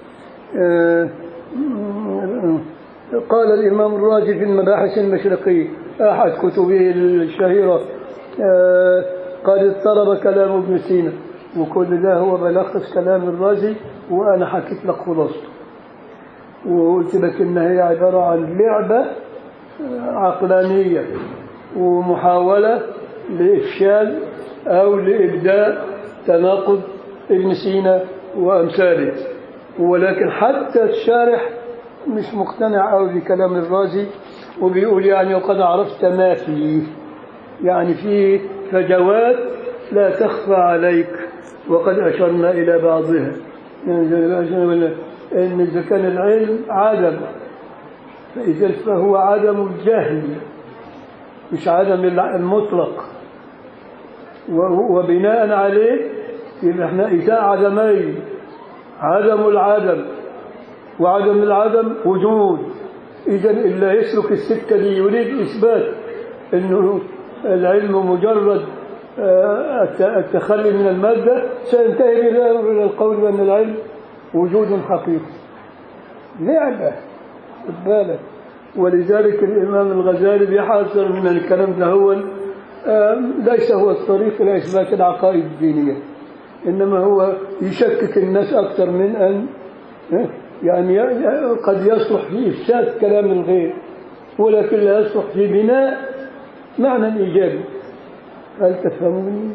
قال الإمام الرازي في المباحث المشرقية أحد كتبه الشهيرة قد اضطرب كلام ابن سينا وكل ده هو بلخص كلام الرازي وأنا حكيت لك خلاصته وقلت لك إن هي عبارة عن لعبة عقلانية ومحاولة لإفشال أو لإبداء تناقض ابن سينا وأمثاله ولكن حتى الشارح مش مقتنع أوي بكلام الرازي وبيقول يعني وقد عرفت ما فيه يعني فيه فجوات لا تخفى عليك وقد أشرنا إلى بعضها يعني إن إذا كان العلم عدم فإذا فهو عدم الجهل مش عدم الع- المطلق و- وبناء عليه يبقى احنا إذا عدمين عدم العدم وعدم العدم وجود إذا إلا يسلك السكة دي يريد إثبات أنه العلم مجرد آه، الت- التخلي من المادة سينتهي إلى إلى القول بأن العلم وجود حقيقي لعبة خد بالك ولذلك الإمام الغزالي بيحذر من الكلام ده هو آه، ليس هو الطريق إلى إثبات العقائد الدينية إنما هو يشكك الناس أكثر من أن آه، يعني ي- قد يصلح في إفساد كلام الغير ولكن لا يصلح في بناء معنى إيجابي هل تفهموني؟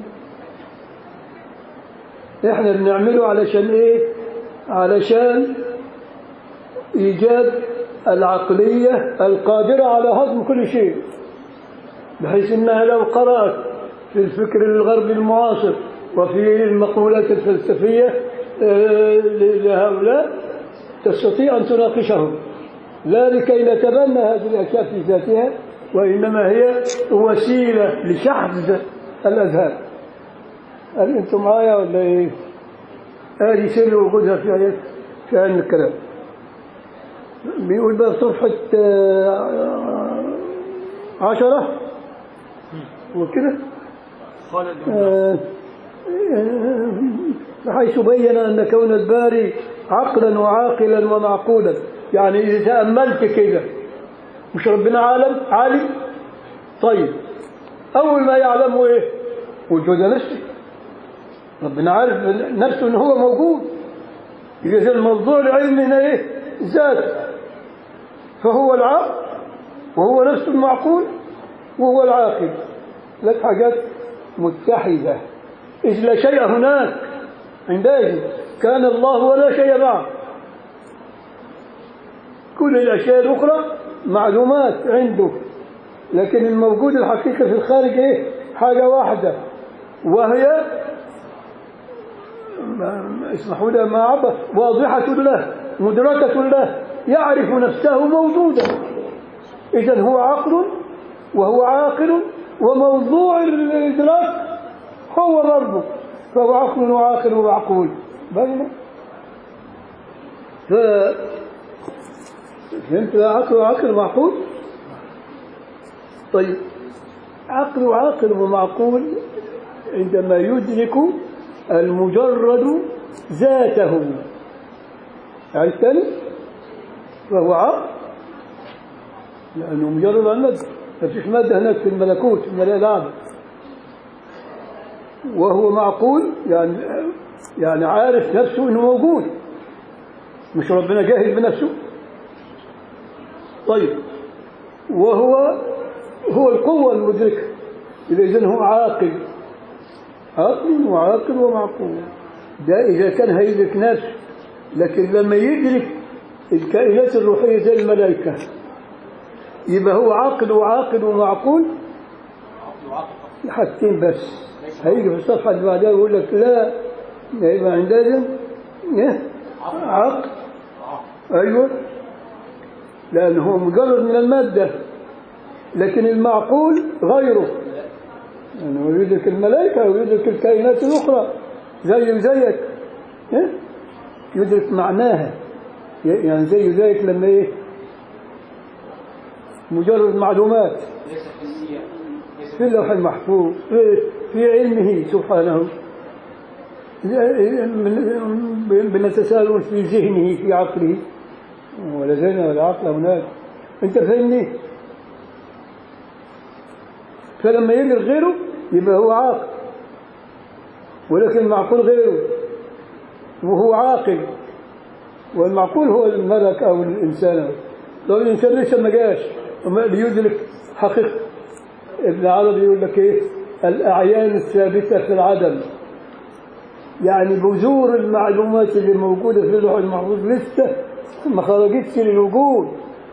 إحنا بنعمله علشان إيه؟ علشان إيجاد العقلية القادرة على هضم كل شيء بحيث أنها لو قرأت في الفكر الغربي المعاصر وفي المقولات الفلسفية آه، لهؤلاء تستطيع أن تناقشهم لا لكي نتبنى هذه الأشياء في ذاتها وإنما هي وسيلة لشحذ الأذهان هل أنتم معايا ولا إيه؟ هذه سر وجودها في آيات في علم الكلام بيقول بقى في صفحة آه، عشرة وكده قال آه، آه، حيث بين أن كون الباري عقلا وعاقلا ومعقولا يعني إذا تأملت كده مش ربنا عالم عالم طيب أول ما يعلمه إيه وجود نفسه ربنا عارف نفسه إن هو موجود إذا الموضوع العلم هنا إيه ذاته فهو العقل وهو نفس المعقول وهو العاقل ثلاث حاجات متحدة إذ لا شيء هناك عندئذ كان الله ولا شيء معه كل الأشياء الأخرى معلومات عنده لكن الموجود الحقيقة في الخارج إيه حاجة واحدة وهي ما- اسمحوا لها ما عبر واضحة له مدركة له يعرف نفسه موجودا إذا هو عقل وهو عاقل وموضوع الإدراك هو برضه فهو عقل وعاقل ومعقول باينة ف فهمت يا عقل وعاقل ومعقول طيب عقل وعاقل ومعقول عندما يدرك المجرد ذاته عرفتني فهو عقل لأنه مجرد عن مادة ما فيش مادة هناك في الملكوت في الملاء الأعلى وهو معقول يعني يعني عارف نفسه انه موجود مش ربنا جاهل بنفسه طيب وهو هو القوة المدركة إذا إذن هو عاقل عاقل وعاقل ومعقول ده إذا كان هيدرك نفسه لكن لما يدرك الكائنات الروحية زي الملائكة يبقى هو عاقل وعاقل ومعقول حاجتين بس هيجي في الصفحة اللي بعدها يقول لك لا يبقى عندنا إيه؟ عقل أيوه لأنه هو مجرد من المادة لكن المعقول غيره يعني هو يدرك الملائكة ويدرك الكائنات الأخرى زي زيك إيه؟ يدرك معناها يعني زي زيك لما إيه مجرد معلومات في اللوح المحفوظ في, في علمه سبحانه من- بنتساءل في ذهنه في عقله ولا ذهن ولا عقل هناك انت فاهمني فلما يدرك غيره يبقى هو عاقل ولكن المعقول غيره وهو عاقل والمعقول هو الملك او الانسان لو الانسان لسه ما جاش وما ليدرك حقيقه ابن عربي يقول لك ايه الاعيان الثابته في العدم يعني بذور المعلومات اللي موجوده في اللوح المحفوظ لسه ما خرجتش للوجود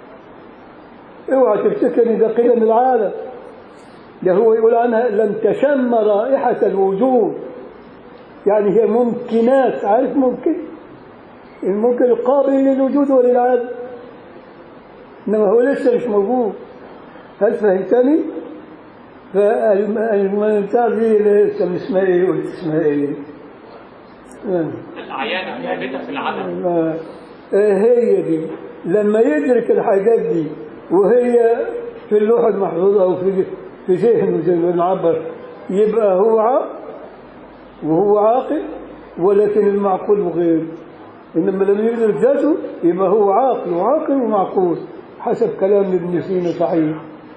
اوعى تفتكر ان ده قيم العالم ده هو يقول عنها لم تشم رائحه الوجود يعني هي ممكنات عارف ممكن الممكن القابل للوجود وللعدم إنما هو لسه مش موجود هل فهمتني؟ فالمنتع دي لسه اسمها ايه قلت اسمها ايه؟ آه. الأعيان الثابتة في العدم ما- هي دي لما يدرك الحاجات دي وهي في اللوحة المحفوظة أو في في ذهنه زي ما بنعبر يبقى هو عاقل وهو عاقل ولكن المعقول غير إنما لما يدرك ذاته يبقى هو عاقل وعاقل ومعقول حسب كلام ابن سينا صحيح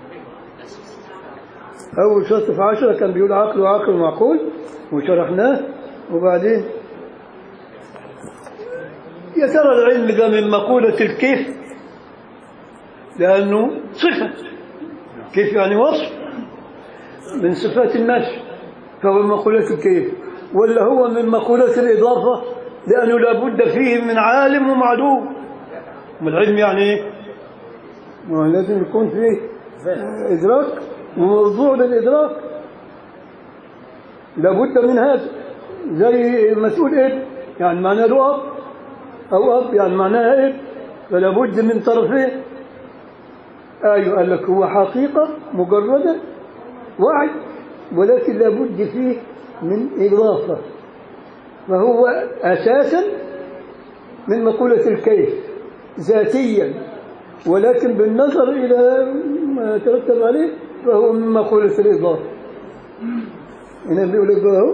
أول شرط في عشرة كان بيقول عقل وعقل ومعقول وشرحناه وبعدين يا ترى العلم ده من مقولة الكيف لأنه صفة كيف يعني وصف من صفات النفس فهو من مقولة الكيف ولا هو من مقولة الإضافة لأنه لابد فيه من عالم ومعلوم والعلم يعني إيه؟ ما هو لازم يكون فيه إدراك وموضوع للإدراك لابد من هذا زي مسؤول ابن يعني معناه له أب أو أب يعني معناها ابن فلا بد من طرفين أيوة قال لك هو حقيقة مجردة وعي ولكن لابد فيه من إضافة فهو أساسا من مقولة الكيف ذاتيا ولكن بالنظر إلى ما يترتب عليه فهو من مقولة الإضافة هنا بيقول لك بقى هو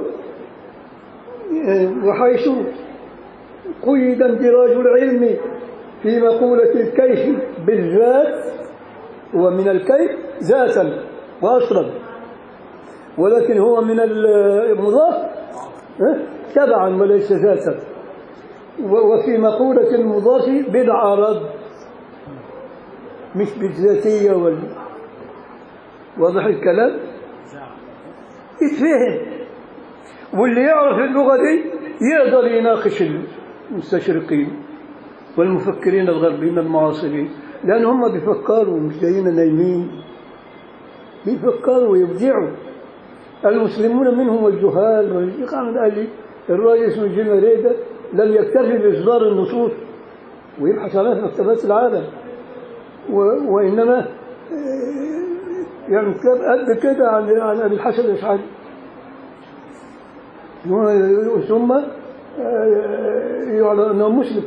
وحيث قيد اندراج العلم في مقولة الكيف بالذات ومن الكيف ذاتا وأصلا ولكن هو من المضاف اه، تبعا وليس ذاتا و- وفي مقولة المضاف بالعرض مش بالذاتية وال واضح الكلام يتفهم واللي يعرف اللغة دي يقدر يناقش المستشرقين والمفكرين الغربيين المعاصرين لأن هم بيفكروا مش زينا نايمين بيفكروا ويبدعوا المسلمون منهم الجهال والشيخ أحمد قال لي الراجل اسمه جيم ريدا لم يكتفي بإصدار النصوص ويبحث عنها في مكتبات العالم و... وإنما آه، يعني كتاب قد كده عن عن أبي الحسن الأشعري و- ثم آه، يعلن أنه مسلم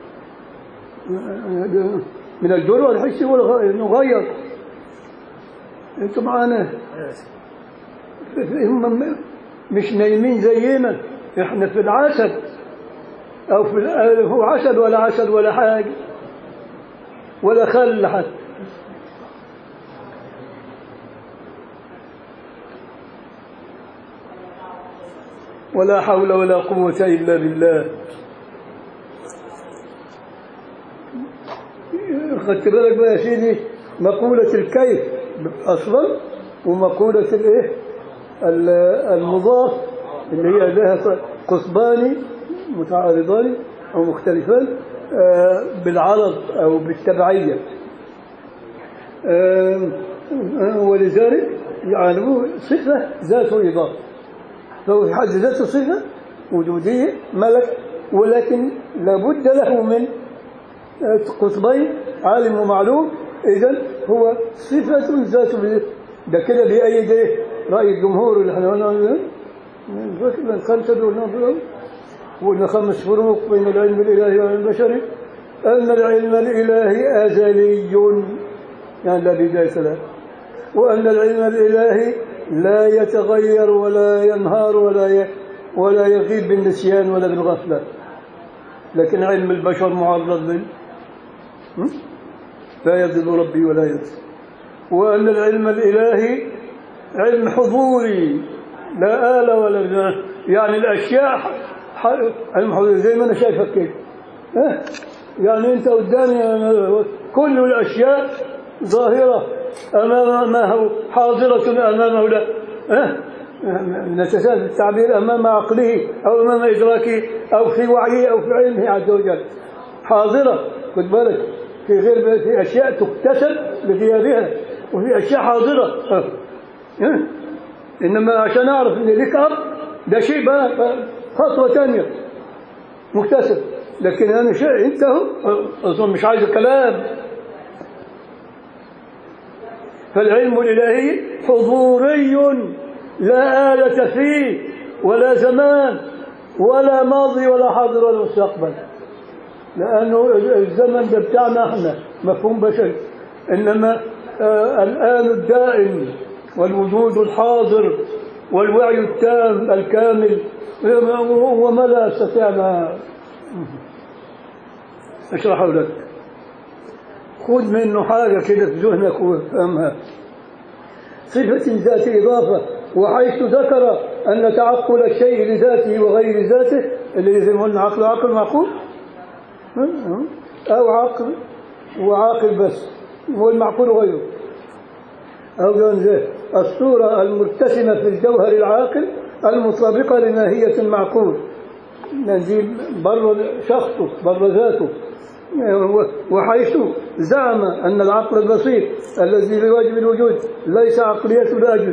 من الجرأة الحسي والغ- انه غير انتوا معانا هم م- مش نايمين زينا احنا في العسل او في ال- هو عسل ولا عسل ولا حاجه ولا خل حتى ولا حول ولا قوة إلا بالله خدت بالك بقى يا سيدي مقولة الكيف أصلا ومقولة الإيه ال- المضاف اللي هي لها قطبان متعارضان أو مختلفان آه، بالعرض أو بالتبعية آه، ولذلك يعني هو صفة ذات إضافة فهو في حد ذاته صفة وجودية ملك ولكن لابد له من قطبين عالم ومعلوم إذا هو صفة ذات ده كده بأيد إيه؟ رأي الجمهور اللي احنا قلنا فاكر من خمسة دول نظرهم وقلنا خمس فروق بين العلم الإلهي والعلم البشري أن العلم الإلهي أزلي يعني لا بداية له وأن العلم الإلهي لا يتغير ولا ينهار ولا ي... ولا يغيب بالنسيان ولا بالغفلة لكن علم البشر معرض لل م? لا يضل ربي ولا ينسى وأن العلم الإلهي علم حضوري لا آلة ولا بناء. يعني الأشياء ح... ح... علم حضوري زي ما أنا شايفك كده ها؟ يعني أنت قدامي أنا- كل الأشياء ظاهرة أمام ما هو حاضرة أمامه لا ها؟ نتساهل التعبير أمام عقله أو أمام إدراكه أو في وعيه أو في علمه عز وجل حاضرة خد بالك في غير في أشياء تكتسب بغيابها وفي أشياء حاضرة ها؟ ها؟ إنما عشان أعرف إن لك أب ده شيء بقى بقى خطوة ثانية مكتسب لكن أنا شيء أنت هو أظن مش عايز كلام فالعلم الإلهي حضوري لا آلة فيه ولا زمان ولا ماضي ولا حاضر ولا مستقبل لأنه الزمن ده بتاعنا احنا مفهوم بشري إنما آه الآن الدائم والوجود الحاضر والوعي التام الكامل وما لا أستطيع ما أشرحه لك خذ منه حاجة كده في ذهنك وافهمها صفة ذات إضافة وحيث ذكر أن تعقل الشيء لذاته وغير ذاته اللي زي ما قلنا عقل عقل معقول أو عقل وعاقل بس والمعقول غيره أو زي الصورة المرتسمة في الجوهر العاقل المطابقة لماهية المعقول دي بر شخصه بر ذاته وحيث زعم أن العقل البسيط الذي بواجب الوجود ليس عقلية الأجل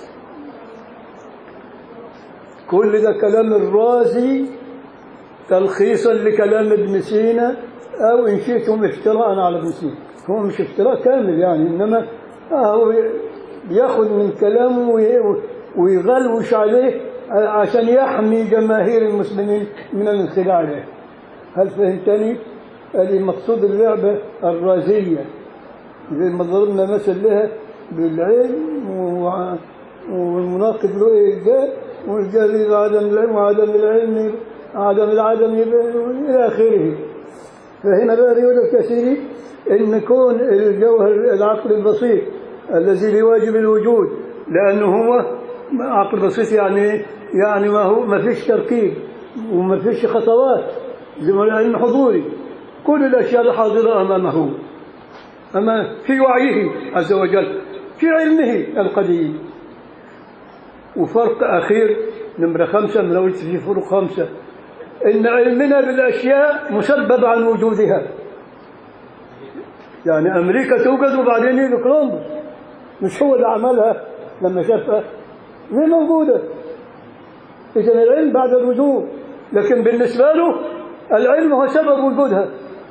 كل ده كلام الرازي تلخيصا لكلام ابن سينا أو إن شئتم افتراء على ابن سينا هو مش افتراء كامل يعني إنما هو بياخذ من كلامه ويغلوش عليه عشان يحمي جماهير المسلمين من الانخداع عليه هل فهمتني؟ هذه مقصود اللعبة الرازية زي ما ضربنا مثل لها بالعلم والمناقض له إيه ده والجهل عدم العلم وعدم العلم عدم العدم إلى آخره فهنا بقى يقول لك يا سيدي إن كون الجوهر العقل البسيط الذي لواجب الوجود لأنه هو عقل بسيط يعني يعني ما هو ما فيش تركيب وما فيش خطوات زي ما العلم حضوري كل الأشياء الحاضرة أمامه أما في وعيه عز وجل في علمه القديم وفرق أخير نمرة خمسة من قلت في فروق خمسة إن علمنا بالأشياء مسبب عن وجودها يعني أمريكا توجد وبعدين يجي كولومبوس مش هو اللي عملها لما شافها هي موجودة إذا العلم بعد الوجود لكن بالنسبة له العلم هو سبب وجودها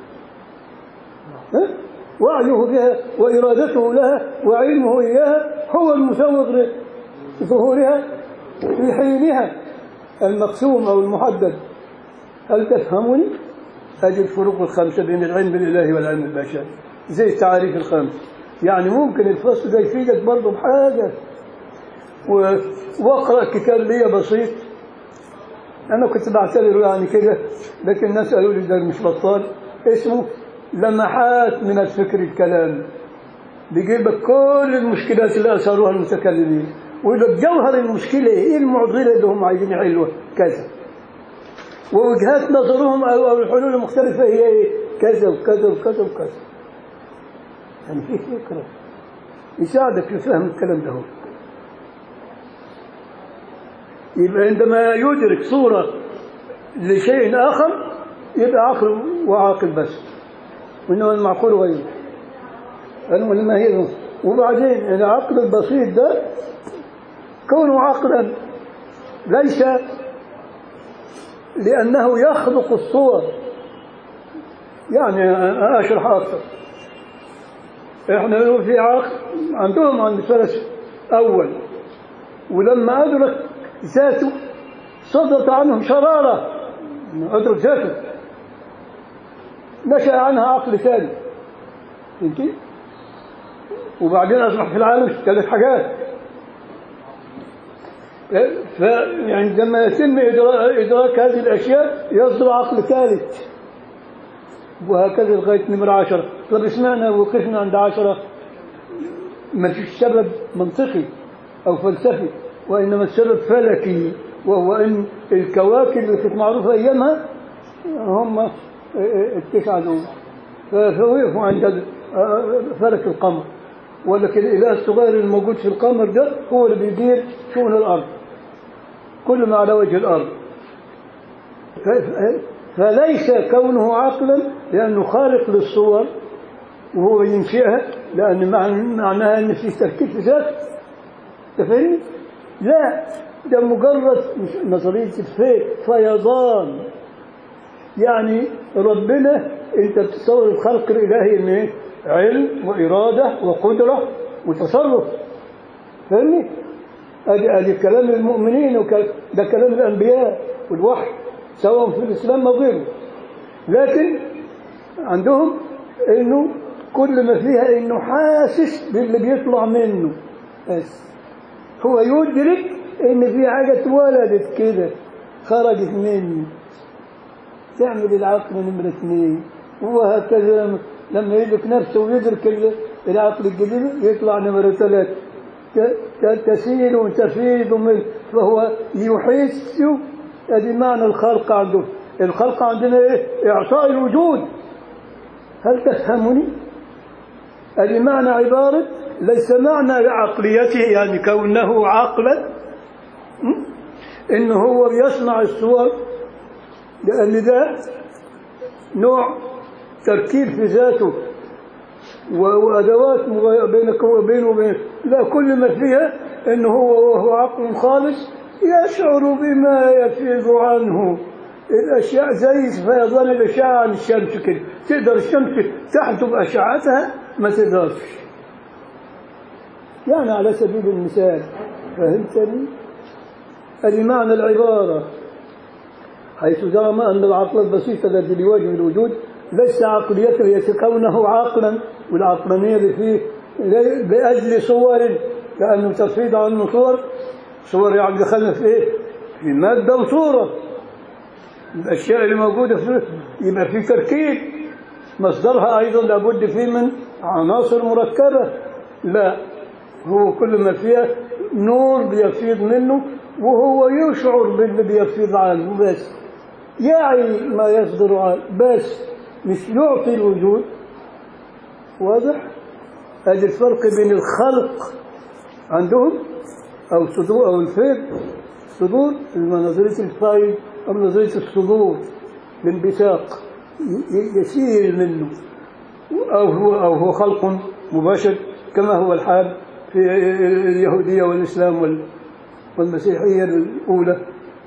ها؟ وعيه بها وإرادته لها وعلمه إياها هو المسوغ لظهورها في حينها المقسوم أو المحدد هل تفهمني؟ هذه الفروق الخمسة بين العلم الإلهي والعلم البشري زي التعاريف الخمس يعني ممكن الفصل ده يفيدك برضه بحاجة و... واقرأ كتاب لي بسيط أنا كنت بعتبره يعني كده لكن الناس قالوا لي ده مش بطال اسمه لمحات من الفكر الكلامي بيجيب لك كل المشكلات اللي أثاروها المتكلمين ويقول لك جوهر المشكلة إيه المعضلة اللي هم عايزين يحلوها كذا ووجهات نظرهم أو, أو الحلول المختلفة هي إيه كذا وكذا وكذا وكذا يعني في فكرة يساعدك في فهم الكلام ده هو. يبقى عندما يدرك صورة لشيء آخر يبقى عقل وعاقل بس وإنما المعقول غيره ما هي وبعدين العقل البسيط ده كونه عقلا ليس لأنه يخلق الصور يعني أشرح أكثر إحنا نقول في عقل عندهم عند الفلسفة أول ولما أدرك ذاته صدت عنهم شرارة أدرك ذاته نشأ عنها عقل ثاني فهمتي؟ وبعدين أصبح في العالم ثلاث حاجات فعندما يتم إدراك هذه الأشياء يصدر عقل ثالث وهكذا لغاية نمرة عشرة طب اسمعنا وقفنا عند عشرة ما فيش سبب منطقي أو فلسفي وإنما السبب فلكي وهو أن الكواكب اللي كانت معروفة أيامها هم التسعة دول فوقفوا عند فلك القمر ولكن الإله الصغير الموجود في القمر ده هو اللي بيدير شؤون الأرض كل ما على وجه الأرض فليس كونه عقلا لأنه خارق للصور وهو ينشئها لأن معناها أن في تركيب ذات تفهمني؟ لا ده مجرد مش نظرية الفيض فيضان يعني ربنا انت بتصور الخلق الالهي ان ايه علم واراده وقدره وتصرف فاهمني ادي ادي كلام المؤمنين وك- ده كلام الانبياء والوحي سواء في الاسلام او غيره لكن عندهم انه كل ما فيها انه حاسس باللي بيطلع منه بس هو يدرك ان في حاجه اتولدت كده خرجت منه تعمل العقل نمرة اثنين وهكذا لما- لما يدرك نفسه ويدرك ال- العقل الجديد يطلع نمرة ثلاثة ت- ت- تسيل وتفيض من فهو يحس هذه معنى الخلق عنده الخلق عندنا ايه؟ إعطاء الوجود هل تفهمني؟ هذه معنى عبارة ليس معنى عقليته يعني كونه عقلا م? إنه هو بيصنع الصور لأن ده نوع تركيب في ذاته و- وأدوات مغايرة بينك وبينه وبين لا كل ما فيها إنه هو وهو عقل خالص يشعر بما يفيض عنه الأشياء زي فيضان الأشعة عن الشمس كده تقدر الشمس تحجب أشعتها ما تقدرش يعني على سبيل المثال فهمتني؟ هذه معنى العبارة حيث زعم أن العقل البسيط الذي بيواجه الوجود ليس عقليته هي كونه عقلا والعقلانية اللي فيه لأجل صور لأنه تفيد عنه صور صور يعني دخلنا في إيه؟ في مادة وصورة الأشياء اللي موجودة فيه يبقى في تركيب مصدرها أيضا لابد فيه من عناصر مركبة لا هو كل ما فيها نور بيفيض منه وهو يشعر باللي بيفيض عنه بس يعي ما يصدر عنه بس مش يعطي الوجود واضح هذا الفرق بين الخلق عندهم أو صدور أو الفيض صدور نظرية الفايض أو نظرية الصدور الانبثاق ي- ي- يسير منه أو هو أو هو خلق مباشر كما هو الحال في اليهودية والإسلام وال- والمسيحية الأولى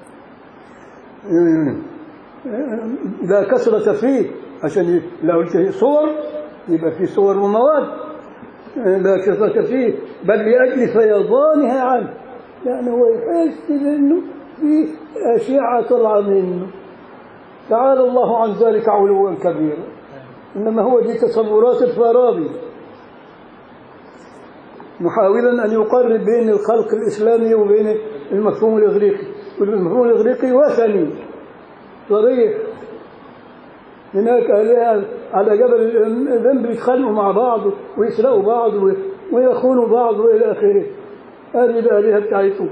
لا كثرة فيه عشان لو قلت صور يبقى في صور ومواد لا كثرة فيه بل لأجل فيضانها عنه يعني هو يحس بأنه في أشعة طالعة منه تعالى الله عن ذلك علوا كبيرا إنما هو دي تصورات الفارابي محاولا أن يقرب بين الخلق الإسلامي وبين المفهوم الإغريقي والمفهوم الإغريقي وثني صريح هناك آلهة على جبل الذنب يتخانقوا مع بعض ويسرقوا بعض ويخونوا بعض وإلى آخره هذه الآلهة بتاعتهم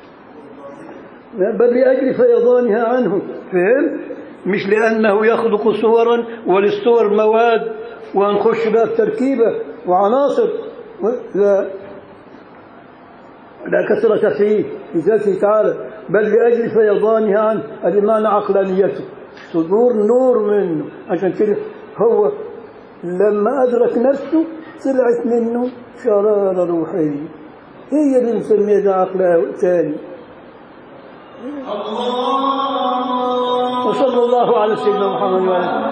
بل لأجل فيضانها عنه فهم؟ مش لأنه يخلق صورا وللصور مواد وهنخش بقى في تركيبة وعناصر لا لا كثرة فيه في ذاته تعالى بل لأجل فيضانها عنه هذه معنى عقلانيته صدور نور منه عشان كده هو لما أدرك نفسه طلعت منه شرارة روحية هي اللي نسميها ده عقل ثاني وصلى الله على سيدنا محمد وعلى آله